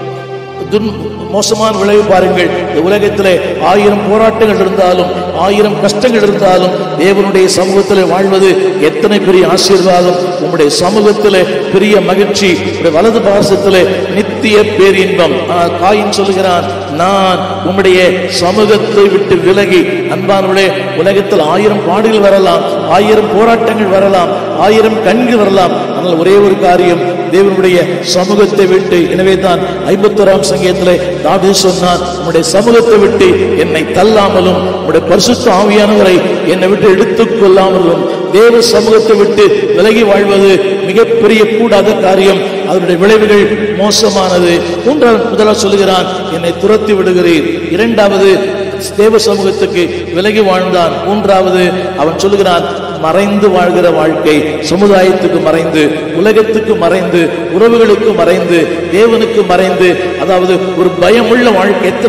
துன் மோசமான விளைவு பாருங்கள் இந்த உலகத்திலே ஆயிரம் போராட்டங்கள் இருந்தாலும் ஆயிரம் கஷ்டங்கள் இருந்தாலும் தேவனுடைய சமூகத்திலே வாழ்வது எத்தனை பெரிய ஆசீர்வாதம் உம்முடைய சமூகத்திலே பெரிய மகிழ்ச்சி உடைய வலது பாசத்திலே நித்திய பேரின்பம் ஆனால் காயின் சொல்லுகிறான் நான் உம்முடைய சமூகத்தை விட்டு விலகி அன்பானவர்களே உலகத்தில் ஆயிரம் பாடுகள் வரலாம் ஆயிரம் போராட்டங்கள் வரலாம் ஆயிரம் கண்கள் வரலாம் ஆனால் ஒரே ஒரு காரியம் தேவனுடைய சமூகத்தை விட்டு எனவே தான் ஐம்பத்தோராம் சங்கீதத்திலே தாவீது சொன்னான் உம்முடைய சமூகத்தை விட்டு என்னை தள்ளாமலும் உம்முடைய பரிசுத்த ஆவியானவரை என்னை விட்டு எடுத்துக் கொள்ளாமலும் தேவ சமூகத்தை விட்டு விலகி வாழ்வது மிகப்பெரிய கூடாத காரியம் அதனுடைய விளைவுகள் மோசமானது மூன்றாவது முதலாவது சொல்லுகிறான் என்னை துரத்தி விடுகிறீர் இரண்டாவது தேவ சமூகத்துக்கு விலகி வாழ்ந்தான் மூன்றாவது அவன் சொல்லுகிறான் மறைந்து வாழ்கிற வாழ்க்கை சமுதாயத்துக்கு மறைந்து உலகத்துக்கு மறைந்து உறவுகளுக்கு மறைந்து தேவனுக்கு மறைந்து அதாவது ஒரு பயமுள்ள வாழ்க்கை எத்தனை எத்தனை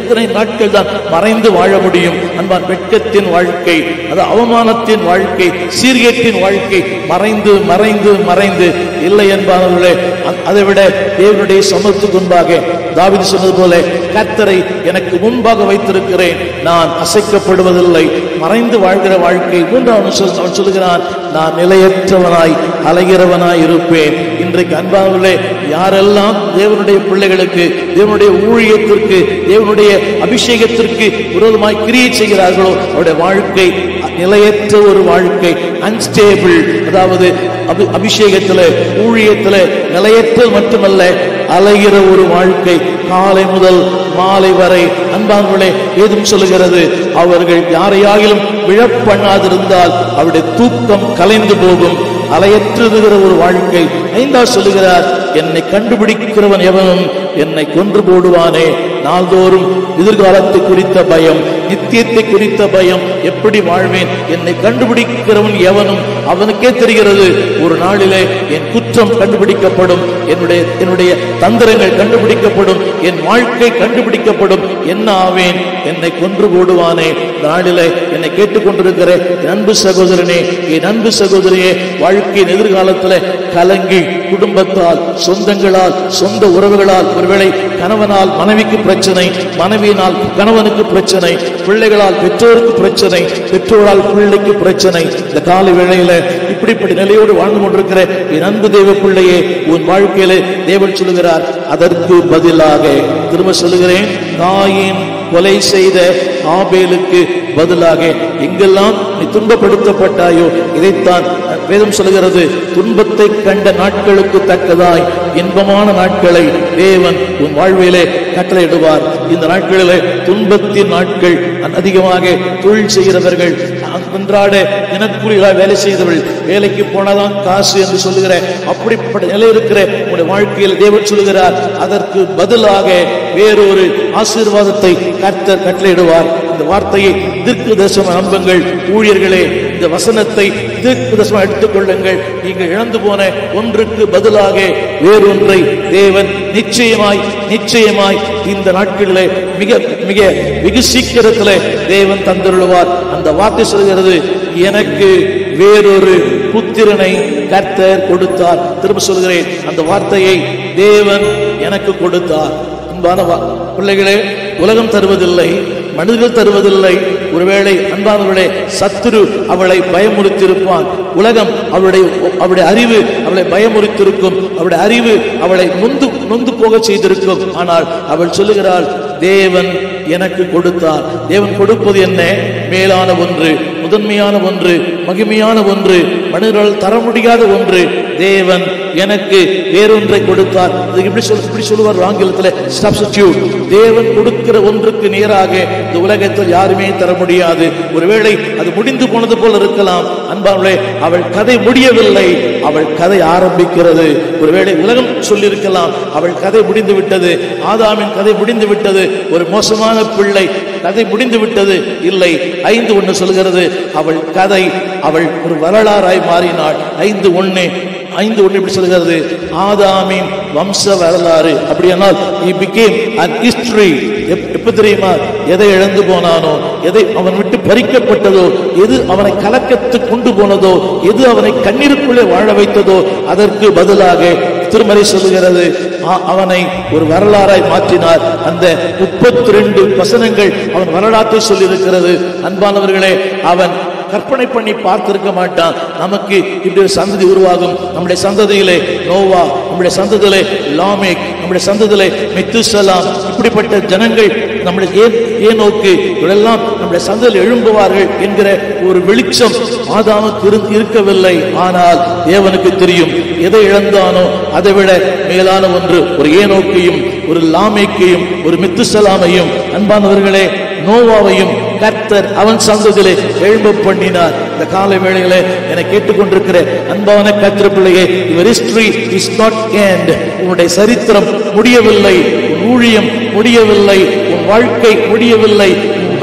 எத்தனை நாட்கள் தான் மறைந்து வாழ முடியும் அன்பான் வெட்கத்தின் வாழ்க்கை அது அவமானத்தின் வாழ்க்கை சீர்கேட்டின் வாழ்க்கை மறைந்து மறைந்து மறைந்து இல்லை என்பார்களே அதை விட தேவனுடைய சமத்துக்கு முன்பாக தாவீது சொன்னது போல கர்த்தரை எனக்கு முன்பாக வைத்திருக்கிறேன் நான் அசைக்கப்படுவதில்லை மறைந்து வாழ்கிற வாழ்க்கை மூன்றாவது சொல் அவன் சொல்லுகிறான் நான் நிலையற்றவனாய் அலைகிறவனாய் இருப்பேன் இன்றைக்கு அன்பாகவே யாரெல்லாம் தேவனுடைய பிள்ளைகளுக்கு தேவனுடைய ஊழியத்திற்கு தேவனுடைய அபிஷேகத்திற்கு விரோதமாய் கிரியை செய்கிறார்களோ அவருடைய வாழ்க்கை நிலையற்ற ஒரு வாழ்க்கை அன்ஸ்டேபிள் அதாவது அபி- அபிஷேகத்துல ஊழியத்துல நிலையற்றது மட்டுமல்ல அலைகிற ஒரு வாழ்க்கை காலை முதல் மாலை வரை அன்பார்களே ஏதும் சொல்லுகிறது அவர்கள் யாரையாகிலும் விழப்பண்ணாதிருந்தால் அவருடைய தூக்கம் கலைந்து போகும் அலையற்றுகிற ஒரு வாழ்க்கை ஐந்தாவது சொல்லுகிறார் என்னை கண்டுபிடிக்கிறவன் எவனும் என்னை கொன்று போடுவானே நாள்தோறும் எதிர்காலத்தை குறித்த பயம் நித்தியத்தை குறித்த பயம் எப்படி வாழ்வேன் என்னை கண்டுபிடிக்கிறவன் எவனும் அவனுக்கே தெரிகிறது ஒரு நாளிலே என் குற்றம் கண்டுபிடிக்கப்படும் என்னுடைய என்னுடைய தந்திரங்கள் கண்டுபிடிக்கப்படும் என் வாழ்க்கை கண்டுபிடிக்கப்படும் என்ன ஆவேன் என்னை கொன்று போடுவானே இந்த நாளிலே என்னை கேட்டுக்கொண்டிருக்கிற என் அன்பு சகோதரனே என் அன்பு சகோதரியே வாழ்க்கையின் எதிர்காலத்தில் கலங்கி குடும்பத்தால் சொந்தங்களால் சொந்த உறவுகளால் ஒருவேளை கணவனால் மனைவிக்கு பிரச்சனை மனைவியினால் கணவனுக்கு பிரச்சனை பிள்ளைகளால் பெற்றோருக்கு பிரச்சனை பெற்றோரால் பிள்ளைக்கு பிரச்சனை இந்த கால வேளையில இப்படிப்பட்ட நிலையோடு வாழ்ந்து கொண்டிருக்கிற என் அன்பு தெய்வ பிள்ளையே உன் வாழ்க்கையிலே தேவன் சொல்லுகிறார் அதற்கு பதிலாக திரும்ப சொல்லுகிறேன் தாயின் கொலை செய்த ஆபேலுக்கு பதிலாக எங்கெல்லாம் நீ துன்பப்படுத்தப்பட்டாயோ இதைத்தான் வேதம் சொல்லுகிறது துன்பத்தை கண்ட நாட்களுக்கு தக்கதாய் இன்பமான நாட்களை தேவன் உன் வாழ்விலே கட்டளையிடுவார் இந்த நாட்களிலே துன்பத்தின் நாட்கள் அதிகமாக தொழில் செய்கிறவர்கள் அன்றாட தினக்கூலிகளாக வேலை செய்தவர்கள் வேலைக்கு போனாதான் காசு என்று சொல்லுகிற அப்படிப்பட்ட நிலை இருக்கிற உங்களுடைய வாழ்க்கையில் தேவன் சொல்லுகிறார் அதற்கு பதிலாக வேறொரு ஆசீர்வாதத்தை கர்த்தர் கட்டளையிடுவார் இந்த வார்த்தையை தீர்க்க தரிசன நம்புங்கள் ஊழியர்களே இந்த வசனத்தை தீர்க்க தரிசனம் எடுத்துக்கொள்ளுங்கள் நீங்கள் இழந்து போன ஒன்றுக்கு பதிலாக வேறொன்றை தேவன் நிச்சயமாய் நிச்சயமாய் இந்த நாட்களிலே மிக மிக வெகு சீக்கிரத்திலே தேவன் தந்துள்ளுவார் அந்த வார்த்தை சொல்கிறது எனக்கு வேறொரு புத்திரனை கர்த்தர் கொடுத்தார் திரும்ப சொல்கிறேன் அந்த வார்த்தையை தேவன் எனக்கு கொடுத்தார் அன்பான வா- பிள்ளைகளே உலகம் தருவதில்லை மனிதர்கள் தருவதில்லை ஒருவேளை அன்பானவர்களே சத்துரு அவளை பயமுறுத்தியிருப்பான் உலகம் அவளுடைய அவளுடைய அறிவு அவளை பயமுறுத்திருக்கும் அவளுடைய அறிவு அவளை நொந்து நொந்து போக செய்திருக்கும் ஆனால் அவள் சொல்லுகிறாள் தேவன் எனக்கு கொடுத்தார் தேவன் கொடுப்பது என்ன மேலான ஒன்று முதன்மையான ஒன்று மகிமையான ஒன்று மனிதர்கள் தர முடியாத ஒன்று தேவன் எனக்கு வேறொன்றை கொடுத்தார் அதுக்கு இப்படி சொல் இப்படி சொல்லுவார் ஆங்கிலத்தில் substitute தேவன் கொடுக்கிற ஒன்றுக்கு நேராக இந்த உலகத்தில் யாருமே தர முடியாது ஒருவேளை அது முடிந்து போனது போல இருக்கலாம் அன்பாளே அவள் கதை முடியவில்லை அவள் கதை ஆரம்பிக்கிறது ஒருவேளை உலகம் சொல்லியிருக்கலாம் அவள் கதை முடிந்து விட்டது ஆதாமின் கதை முடிந்து விட்டது ஒரு மோசமான பிள்ளை கதை முடிந்து விட்டது இல்லை ஐந்து ஒன்று சொல்கிறது அவள் கதை அவள் ஒரு வரலாறாய் மாறினாள் ஐந்து ஒண்ணு ஐந்து ஒன்று இப்படி சொல்கிறது ஆதாமின் வம்ச வரலாறு அப்படியானால் he became an history எப்- எப்ப தெரியுமா எதை இழந்து போனானோ எதை அவன் விட்டு பறிக்கப்பட்டதோ எது அவனை கலக்கத்து கொண்டு போனதோ எது அவனை கண்ணீருக்குள்ளே வாழ வைத்ததோ அதற்கு பதிலாக திருமறை சொல்லுகிறது ஆ- அவனை ஒரு வரலாறாய் மாற்றினார் அந்த முப்பத்தி ரெண்டு வசனங்கள் அவன் வரலாற்றை சொல்லியிருக்கிறது அன்பானவர்களே அவன் கற்பனை பண்ணி பார்த்திருக்க மாட்டான் நமக்கு இப்படி ஒரு சந்ததி உருவாகும் நம்முடைய சந்ததியிலே நோவா நம்முடைய சந்ததியிலே லாமேக் நம்முடைய சந்ததியிலே மெத்துசலாம் இப்படிப்பட்ட ஜனங்கள் நம்முடைய ஏன் ஏனோக்கு இவரெல்லாம் நம்முடைய சந்ததியில் எழும்புவார்கள் என்கிற ஒரு வெளிச்சம் ஆதாமுக்கு இரு- இருக்கவில்லை ஆனால் தேவனுக்கு தெரியும் எதை இழந்தானோ அதை விட மேலான ஒன்று ஒரு ஏனோக்கையும் ஒரு லாமேக்கையும் ஒரு மித்துசலாமையும் அன்பானவர்களே நோவாவையும் கர்த்தர் அவன் சந்ததியிலே எழும்ப பண்ணினார் இந்த காலை வேளையிலே என்னை கேட்டுக்கொண்டிருக்கிற அன்பான கர்த்தர் பிள்ளையே your history is not end உன்னுடைய சரித்திரம் முடியவில்லை உன் ஊழியம் முடியவில்லை உன் வாழ்க்கை முடியவில்லை உன்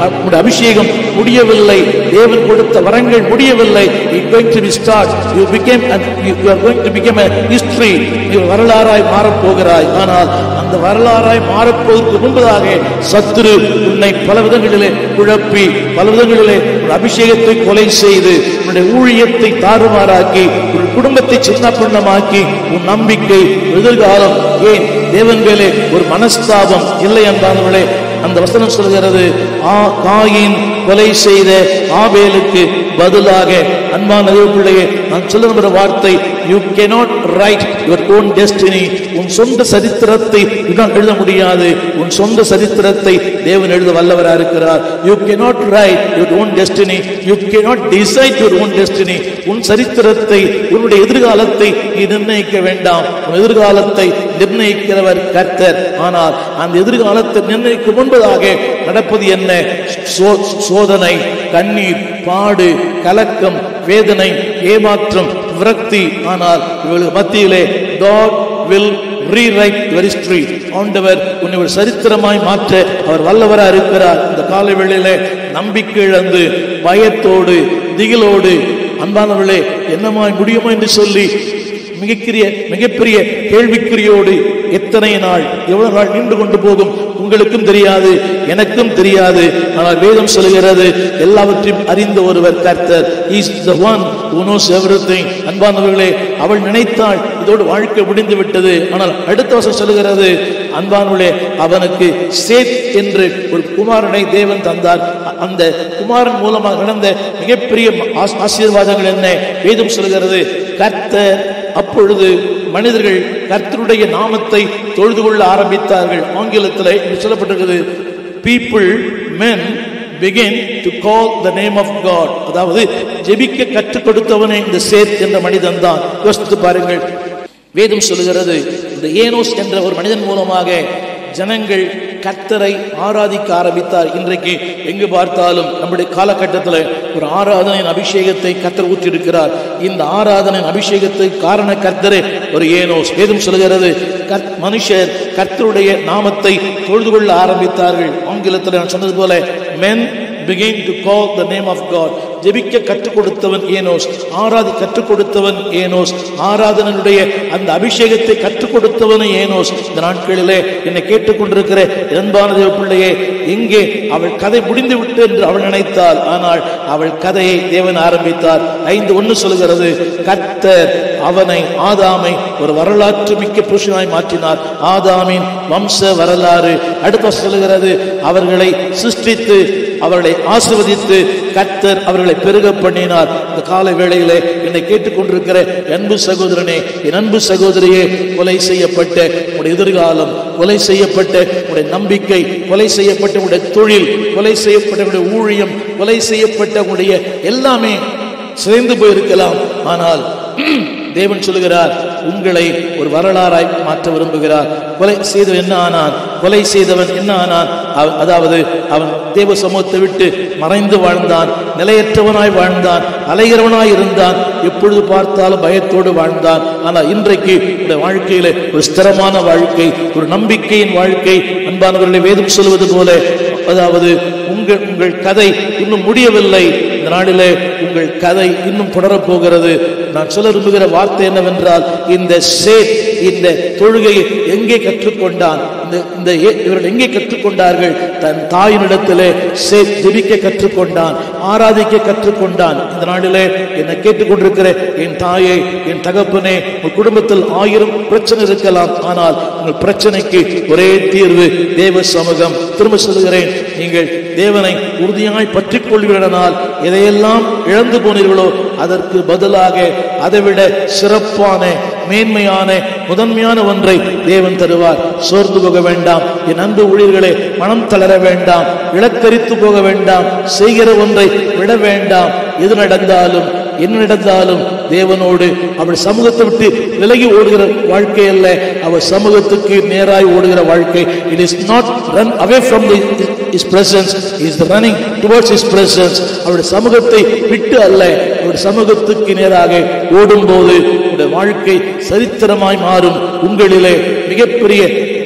உங்களுடைய அபிஷேகம் முடியவில்லை தேவன் கொடுத்த வரங்கள் முடியவில்லை it going to be start you became an, you, you are going to become a history நீ ஒரு வரலாறாய் மாறப் போகிறாய் ஆனால் அந்த வரலாறாய் மாறப்போவதற்கு முன்பதாக சத்துரு உன்னை பல விதங்களிலே குழப்பி பல விதங்களிலே ஒரு அபிஷேகத்தை கொலை செய்து உன்னுடைய ஊழியத்தை தாறுமாறாக்கி உன் குடும்பத்தை சின்ன பின்னமாக்கி உன் நம்பிக்கை எதிர்காலம் ஏன் தேவன் மேலே ஒரு மனஸ்தாபம் இல்லை என்பார்களே அந்த வசனம் சொல்கிறது ஆ காயின் கொலை செய்த ஆபேலுக்கு பதிலாக அன்பான தேவ பிள்ளையே நான் சொல்லுகிற வார்த்தை you cannot write your own destiny உன் சொந்த சரித்திரத்தை உன்னால் எழுத முடியாது உன் சொந்த சரித்திரத்தை தேவன் எழுத வல்லவராக இருக்கிறார் you cannot write your own destiny you cannot decide your own destiny உன் சரித்திரத்தை உன்னுடைய எதிர்காலத்தை நீ நிர்ணயிக்க வேண்டாம் உன் எதிர்காலத்தை நிர்ணயிக்கிறவர் கர்த்தர் ஆனால் அந்த எதிர்காலத்தை நிர்ணயிக்கும் முன்பதாக நடப்பது என்ன சோ- சோதனை கண்ணீர் பாடு கலக்கம் வேதனை ஏமாற்றம் விரக்தி ஆனால் இவர்களுக்கு மத்தியிலே God will rewrite your history ஆண்டவர் உன்னை ஒரு சரித்திரமாய் மாற்ற அவர் வல்லவரா இருக்கிறார் இந்த காலை வேளையிலே நம்பிக்கை இழந்து பயத்தோடு திகிலோடு அன்பானவர்களே என்னமாய் முடியுமோ என்று சொல்லி மிகப்பெரிய மிகப்பெரிய கேள்விக்குறியோடு எத்தனை நாள் எவ்வளவு நாள் நின்று கொண்டு போகும் உங்களுக்கும் தெரியாது எனக்கும் தெரியாது ஆனால் வேதம் சொல்கிறது எல்லாவற்றையும் அறிந்த ஒருவர் கர்த்தர் is the one who knows everything அன்பானவர்களே அவள் நினைத்தாள் இதோடு வாழ்க்கை முடிந்து விட்டது ஆனால் அடுத்த வருஷம் சொல்லுகிறது அன்பானவர்களே அவனுக்கு சேத் என்று ஒரு குமாரனை தேவன் தந்தார் அ- அந்த குமாரன் மூலமாக நடந்த மிகப்பெரிய ஆஸ்- ஆசீர்வாதங்கள் என்ன வேதம் சொல்கிறது கர்த்தர் அப்பொழுது மனிதர்கள் கர்த்தருடைய நாமத்தை தொழுது கொள்ள ஆரம்பித்தார்கள் ஆங்கிலத்தில் இப்படி சொல்லப்பட்டிருக்கிறது people men begin to call the name of God அதாவது ஜெபிக்க கற்றுக் கொடுத்தவனே இந்த சேத் என்ற மனிதன் தான் யோசித்து பாருங்கள் வேதம் சொல்லுகிறது இந்த ஏனோஸ் என்ற ஒரு மனிதன் மூலமாக ஜனங்கள் கர்த்தரை ஆராதிக்க ஆரம்பித்தார் இன்றைக்கு எங்கு பார்த்தாலும் நம்முடைய காலகட்டத்தில் ஒரு ஆராதனையின் அபிஷேகத்தை கர்த்தர் ஊற்றியிருக்கிறார் இந்த ஆராதனையின் அபிஷேகத்தை காரண கர்த்தரே ஒரு ஏனோஸ் வேதம் சொல்கிறது கர்த் மனுஷர் கர்த்தருடைய நாமத்தை தொழுது கொள்ள ஆரம்பித்தார்கள் ஆங்கிலத்தில் நான் சொன்னது போல மென் begin to call the name of God ஜெபிக்க கற்றுக் கொடுத்தவன் ஏனோஸ் ஆராதி கற்றுக் கொடுத்தவன் ஏனோஸ் ஆராதனுடைய அந்த அபிஷேகத்தை கற்றுக் கொடுத்தவன் ஏனோஸ் இந்த நாட்களிலே என்னை கேட்டுக்கொண்டிருக்கிற அன்பான தேவ பிள்ளையே எங்கே அவள் கதை முடிந்து விட்டு என்று அவள் நினைத்தாள் ஆனால் அவள் கதையை தேவன் ஆரம்பித்தார் ஐந்து ஒன்று சொல்கிறது கர்த்தர் அவனை ஆதாமை ஒரு வரலாற்று மிக்க புருஷனாய் மாற்றினார் ஆதாமின் வம்ச வரலாறு அடுத்த சொல்லுகிறது அவர்களை சிருஷ்டித்து அவர்களை ஆசிர்வதித்து கர்த்தர் அவர்களை பெருக பண்ணினார் இந்த கால வேளையிலே என்னை கேட்டுக்கொண்டிருக்கிற அன்பு சகோதரனே என் அன்பு சகோதரியே கொலை செய்யப்பட்ட உடைய எதிர்காலம் கொலை செய்யப்பட்ட உடைய நம்பிக்கை கொலை செய்யப்பட்ட உடைய தொழில் கொலை செய்யப்பட்ட உடைய ஊழியம் கொலை செய்யப்பட்ட உடைய எல்லாமே சிதைந்து போயிருக்கலாம் ஆனால் தேவன் சொல்லுகிறார் உங்களை ஒரு வரலாறாய் மாற்ற விரும்புகிறார் கொலை செய்தவன் என்ன ஆனான் கொலை செய்தவன் என்ன ஆனான் அவ- அதாவது அவன் தேவ சமூகத்தை விட்டு மறைந்து வாழ்ந்தான் நிலையற்றவனாய் வாழ்ந்தான் அலைகிறவனாய் இருந்தான் எப்பொழுது பார்த்தாலும் பயத்தோடு வாழ்ந்தான் ஆனால் இன்றைக்கு இந்த வாழ்க்கையில ஒரு ஸ்திரமான வாழ்க்கை ஒரு நம்பிக்கையின் வாழ்க்கை அன்பானவர்களை வேதம் சொல்வது போல அதாவது உங்கள் உங்கள் கதை இன்னும் முடியவில்லை இந்த நாளிலே உங்கள் கதை இன்னும் தொடரப் போகிறது நான் சொல்ல விரும்புகிற வார்த்தை என்னவென்றால் இந்த சேத் இந்த தொழுகையை எங்கே கற்றுக்கொண்டான் இந்த இந்த ஏ- இவர்கள் எங்கே கற்றுக்கொண்டார்கள் தன் தாயினிடத்திலே சேத் ஜெபிக்க கற்றுக்கொண்டான் ஆராதிக்க கற்றுக்கொண்டான் இந்த நாளிலே என்னை கேட்டுக்கொண்டிருக்கிற என் தாயே என் தகப்பனே உங்கள் குடும்பத்தில் ஆயிரம் பிரச்சனை இருக்கலாம் ஆனால் உங்கள் பிரச்சனைக்கு ஒரே தீர்வு தேவ சமூகம் திரும்ப சொல்லுகிறேன் நீங்கள் தேவனை உறுதியாய் பற்றிக் கொள்வீர்களானால் எதையெல்லாம் இழந்து போனீர்களோ அதற்கு பதிலாக அதைவிட சிறப்பான மேன்மையான முதன்மையான ஒன்றை தேவன் தருவார் சோர்ந்து போக வேண்டாம் என் அன்பு ஊழியர்களே மனம் தளர வேண்டாம் இலக்கரித்து போக வேண்டாம் செய்கிற ஒன்றை விட வேண்டாம் எது நடந்தாலும் என்ன நடந்தாலும் தேவனோடு அவள் சமூகத்தை விட்டு விலகி ஓடுகிற வாழ்க்கை அல்ல அவள் சமூகத்துக்கு நேராய் ஓடுகிற வாழ்க்கை it is not run away from his presence is running towards his presence அவருடைய சமூகத்தை விட்டு அல்ல அவருடைய சமூகத்துக்கு நேராக ஓடும்போது உங்களுடைய வாழ்க்கை சரித்திரமாய் மாறும் உங்களிலே மிகப்பெரிய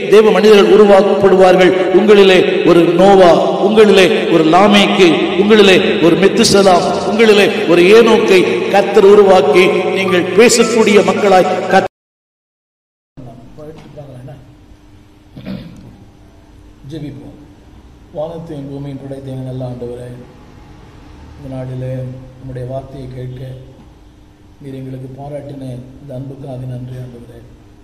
தேவ மனிதர்கள் உருவாக்கப்படுவார்கள் உங்களிலே ஒரு நோவா உங்களிலே ஒரு லாமேக்கு உங்களிலே ஒரு மெத்துசலாம் உங்களிலே ஒரு ஏனோக்கை கர்த்தர் உருவாக்கி நீங்கள் பேசக்கூடிய மக்களாய் கர்த்தர் ஜெபிப்போம் வானத்தையும் பூமியின் படைத்த நல்ல ஆண்டவரே இந்த நாளிலே நம்முடைய வார்த்தையை கேட்க நீர் எங்களுக்கு பாராட்டின இந்த அன்புக்காக நன்றி ஆண்டவரே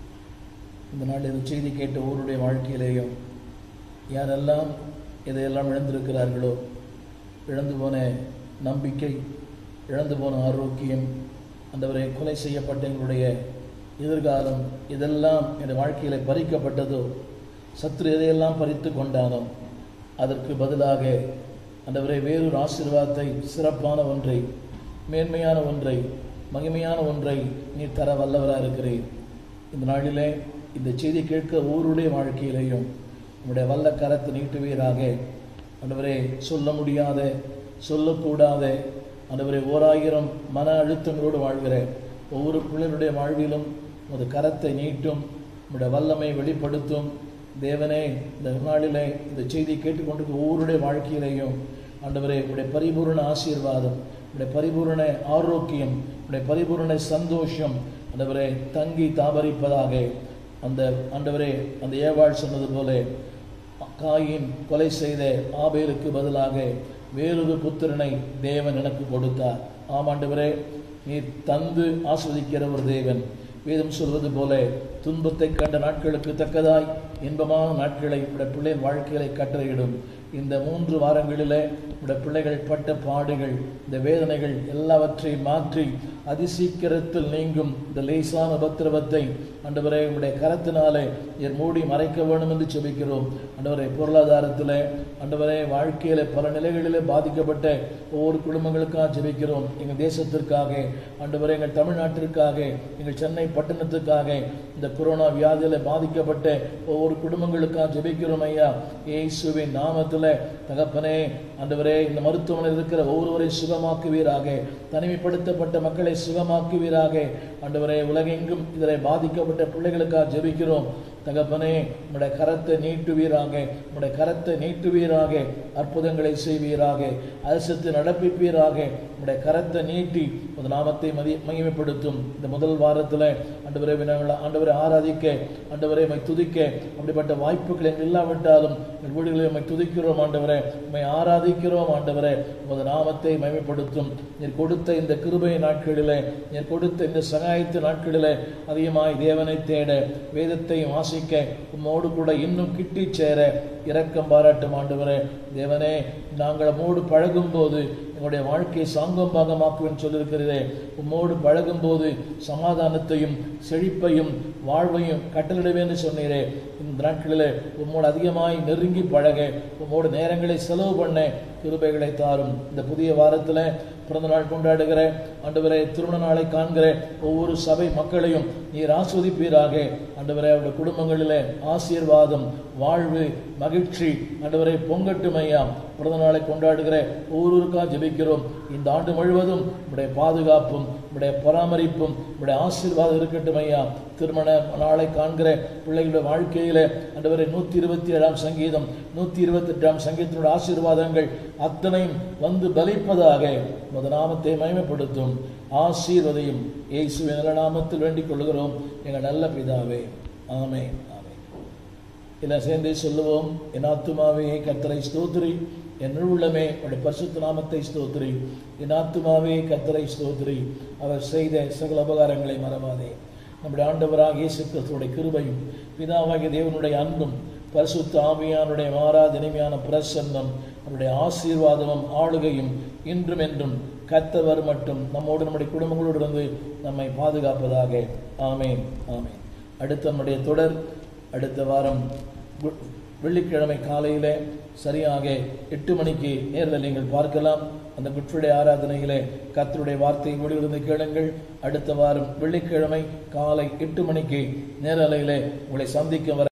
இந்த நாள் இந்த செய்தி கேட்ட ஒவ்வொருடைய வாழ்க்கையிலேயும் யாரெல்லாம் எதையெல்லாம் இழந்திருக்கிறார்களோ இழந்து போன நம்பிக்கை இழந்து போன ஆரோக்கியம் அந்தவரை கொலை செய்யப்பட்ட எங்களுடைய எதிர்காலம் இதெல்லாம் என் வாழ்க்கையில் பறிக்கப்பட்டதோ சத்ரு எதையெல்லாம் பறித்து கொண்டானோ அதற்கு பதிலாக அந்தவரை வேறொரு ஆசீர்வாதத்தை சிறப்பான ஒன்றை மேன்மையான ஒன்றை மகிமையான ஒன்றை நீ தர வல்லவராக இருக்கிறீர் இந்த நாளிலே இந்த செய்தி கேட்க ஒவ்வொருடைய வாழ்க்கையிலேயும் உங்களுடைய வல்ல கரத்தை நீட்டுவீராக ஆண்டவரே சொல்ல முடியாத சொல்லக்கூடாத ஆண்டவரே ஓராயிரம் மன அழுத்தங்களோடு வாழ்கிற ஒவ்வொரு பிள்ளைகளுடைய வாழ்விலும் உமது கரத்தை நீட்டும் உம்முடைய வல்லமை வெளிப்படுத்தும் தேவனே இந்த நாளிலே இந்த செய்தி கேட்டுக்கொண்டு ஒவ்வொருடைய வாழ்க்கையிலேயும் ஆண்டவரே உடைய பரிபூரண ஆசீர்வாதம் உடைய பரிபூரண ஆரோக்கியம் உடைய பரிபூரண சந்தோஷம் ஆண்டவரே தங்கி தாபரிப்பதாக அந்த ஆண்டவரே அந்த ஏவாள் சொன்னது போல காயின் கொலை செய்த ஆபேலுக்கு பதிலாக வேறொரு புத்திரனை தேவன் எனக்கு கொடுத்தார் ஆமாண்டவரே நீ தந்து ஆஸ்வதிக்கிற ஒரு தேவன் வேதம் சொல்வது போல துன்பத்தை கண்ட நாட்களுக்கு தக்கதாய் இன்பமான நாட்களை உடைய பிள்ளையின் வாழ்க்கைகளை கட்டளையிடும் இந்த மூன்று வாரங்களிலே உடைய பிள்ளைகள் பட்ட பாடுகள் இந்த வேதனைகள் எல்லாவற்றையும் மாற்றி அதிசீக்கிரத்தில் நீங்கும் இந்த லேசான உபத்திரவத்தை ஆண்டவரே உடைய கரத்தினாலே நீர் மூடி மறைக்க வேண்டும் என்று செபிக்கிறோம் ஆண்டவரே பொருளாதாரத்தில் ஆண்டவரே வாழ்க்கையில பல நிலைகளிலே பாதிக்கப்பட்ட ஒவ்வொரு குடும்பங்களுக்காக ஜெபிக்கிறோம் எங்கள் தேசத்திற்காக ஆண்டவரே எங்கள் தமிழ்நாட்டிற்காக எங்கள் சென்னை பட்டணத்துக்காக இந்த கொரோனா வியாதியில பாதிக்கப்பட்ட ஒவ்வொரு குடும்பங்களுக்காக ஜெபிக்கிறோம் ஐயா இயேசுவின் நாமத்தில் தகப்பனே ஆண்டவரே இந்த மருத்துவமனையில் இருக்கிற ஒவ்வொருவரையும் சுகமாக்குவீராக தனிமைப்படுத்தப்பட்ட மக்களை சுகமாக்குவீராக ஆண்டவரே உலகெங்கும் இதில் பாதிக்கப்பட்ட பிள்ளைகளுக்காக ஜெபிக்கிறோம் தகப்பனே உம்முடைய கரத்தை நீட்டுவீராக உம்முடைய கரத்தை நீட்டுவீராக அற்புதங்களை செய்வீராக அரசத்தை நடப்பிப்பீராக உம்முடைய கரத்தை நீட்டி உமது நாமத்தை மதி மகிமைப்படுத்தும் இந்த முதல் வாரத்தில் ஆண்டவரை நாங்கள் ஆண்டவரை ஆராதிக்க ஆண்டவரை உம்மை துதிக்க அப்படிப்பட்ட வாய்ப்புகள் எங்கள் இல்லாவிட்டாலும் எங்கள் வீடுகளில் உம்மை துதிக்கிறோம் ஆண்டவரே உம்மை ஆராதிக்கிறோம் ஆண்டவரே உமது நாமத்தை மகிமைப்படுத்தும் நீர் கொடுத்த இந்த கிருபை நாட்களிலே நீர் கொடுத்த இந்த சகாயத்து நாட்களிலே அதிகமாய் தேவனை தேட வேதத்தையும் வாசிக்க உம்மோடு கூட இன்னும் கிட்டி சேர இரக்கம் பாராட்டும் ஆண்டவரே தேவனே நாங்கள் உம்மோடு பழகும் போது எங்களுடைய வாழ்க்கையை சாங்கம் பாகமாக்குவேன் சொல்லியிருக்கிறதே உம்மோடு பழகும் போது சமாதானத்தையும் செழிப்பையும் வாழ்வையும் கட்டளிடுவேன்னு சொன்னீரே இந்த நாட்களிலே உம்மோடு அதிகமாய் நெருங்கி பழக உம்மோடு நேரங்களை செலவு பண்ண கிருபைகளை தாரும் இந்த புதிய வாரத்தில் பிறந்த நாள் கொண்டாடுகிற ஆண்டவரே திருமண நாளை காண்கிற ஒவ்வொரு சபை மக்களையும் நீர் ஆஸ்வதிப்பீராக ஆண்டவரே அவருடைய குடும்பங்களிலே ஆசீர்வாதம் வாழ்வு மகிழ்ச்சி ஆண்டவரை பொங்கட்டும் ஐயா பிறந்த நாளை கொண்டாடுகிற ஒவ்வொருவருக்காக ஜெபிக்கிறோம் இந்த ஆண்டு முழுவதும் உடைய பாதுகாப்பும் உடைய பராமரிப்பும் உடைய ஆசீர்வாதம் இருக்கட்டும் ஐயா திருமண நாளை காண்கிற பிள்ளைகளுடைய வாழ்க்கையில ஆண்டவரை நூத்தி இருபத்தி ஏழாம் சங்கீதம் நூத்தி இருபத்தி எட்டாம் சங்கீதத்தினுடைய ஆசீர்வாதங்கள் அத்தனையும் வந்து பலிப்பதாக உமது நாமத்தை மகிமைப்படுத்தும் ஆசீர்வதையும் இயேசுவின் நல்ல நாமத்தில் வேண்டிக் கொள்கிறோம் எங்கள் நல்ல பிதாவே ஆமே ஆமே எல்லாம் சேர்ந்தே சொல்லுவோம் என் ஆத்துமாவே கத்தரை ஸ்தோத்திரி என் உள்ளமே அவருடைய பரிசுத்த நாமத்தை ஸ்தோத்திரி என் ஆத்துமாவே கத்தரை ஸ்தோத்திரி அவர் செய்த சகல உபகாரங்களை மறவாதே நம்முடைய ஆண்டவராக இயேசு கிறிஸ்துவோட கிருபையும் பிதாவாகிய தேவனுடைய அன்பும் பரிசுத்த ஆவியானுடைய மாறாத இனிமையான பிரசன்னம் அவருடைய ஆசீர்வாதமும் ஆளுகையும் இன்றும் என்றும் கத்தவர் மட்டும் நம்மோடு நம்முடைய குடும்பங்களோடு இருந்து நம்மை பாதுகாப்பதாக ஆமேன் ஆமேன் அடுத்த நம்முடைய தொடர் அடுத்த வாரம் வெ- வெள்ளிக்கிழமை காலையிலே சரியாக எட்டு மணிக்கு நேரில் நீங்கள் பார்க்கலாம் அந்த குட்ஃப்ரைடே ஆராதனையிலே கர்த்தருடைய வார்த்தை முடிவிலிருந்து கேளுங்கள் அடுத்த வாரம் வெள்ளிக்கிழமை காலை எட்டு மணிக்கு நேரலையிலே உங்களை சந்திக்க வர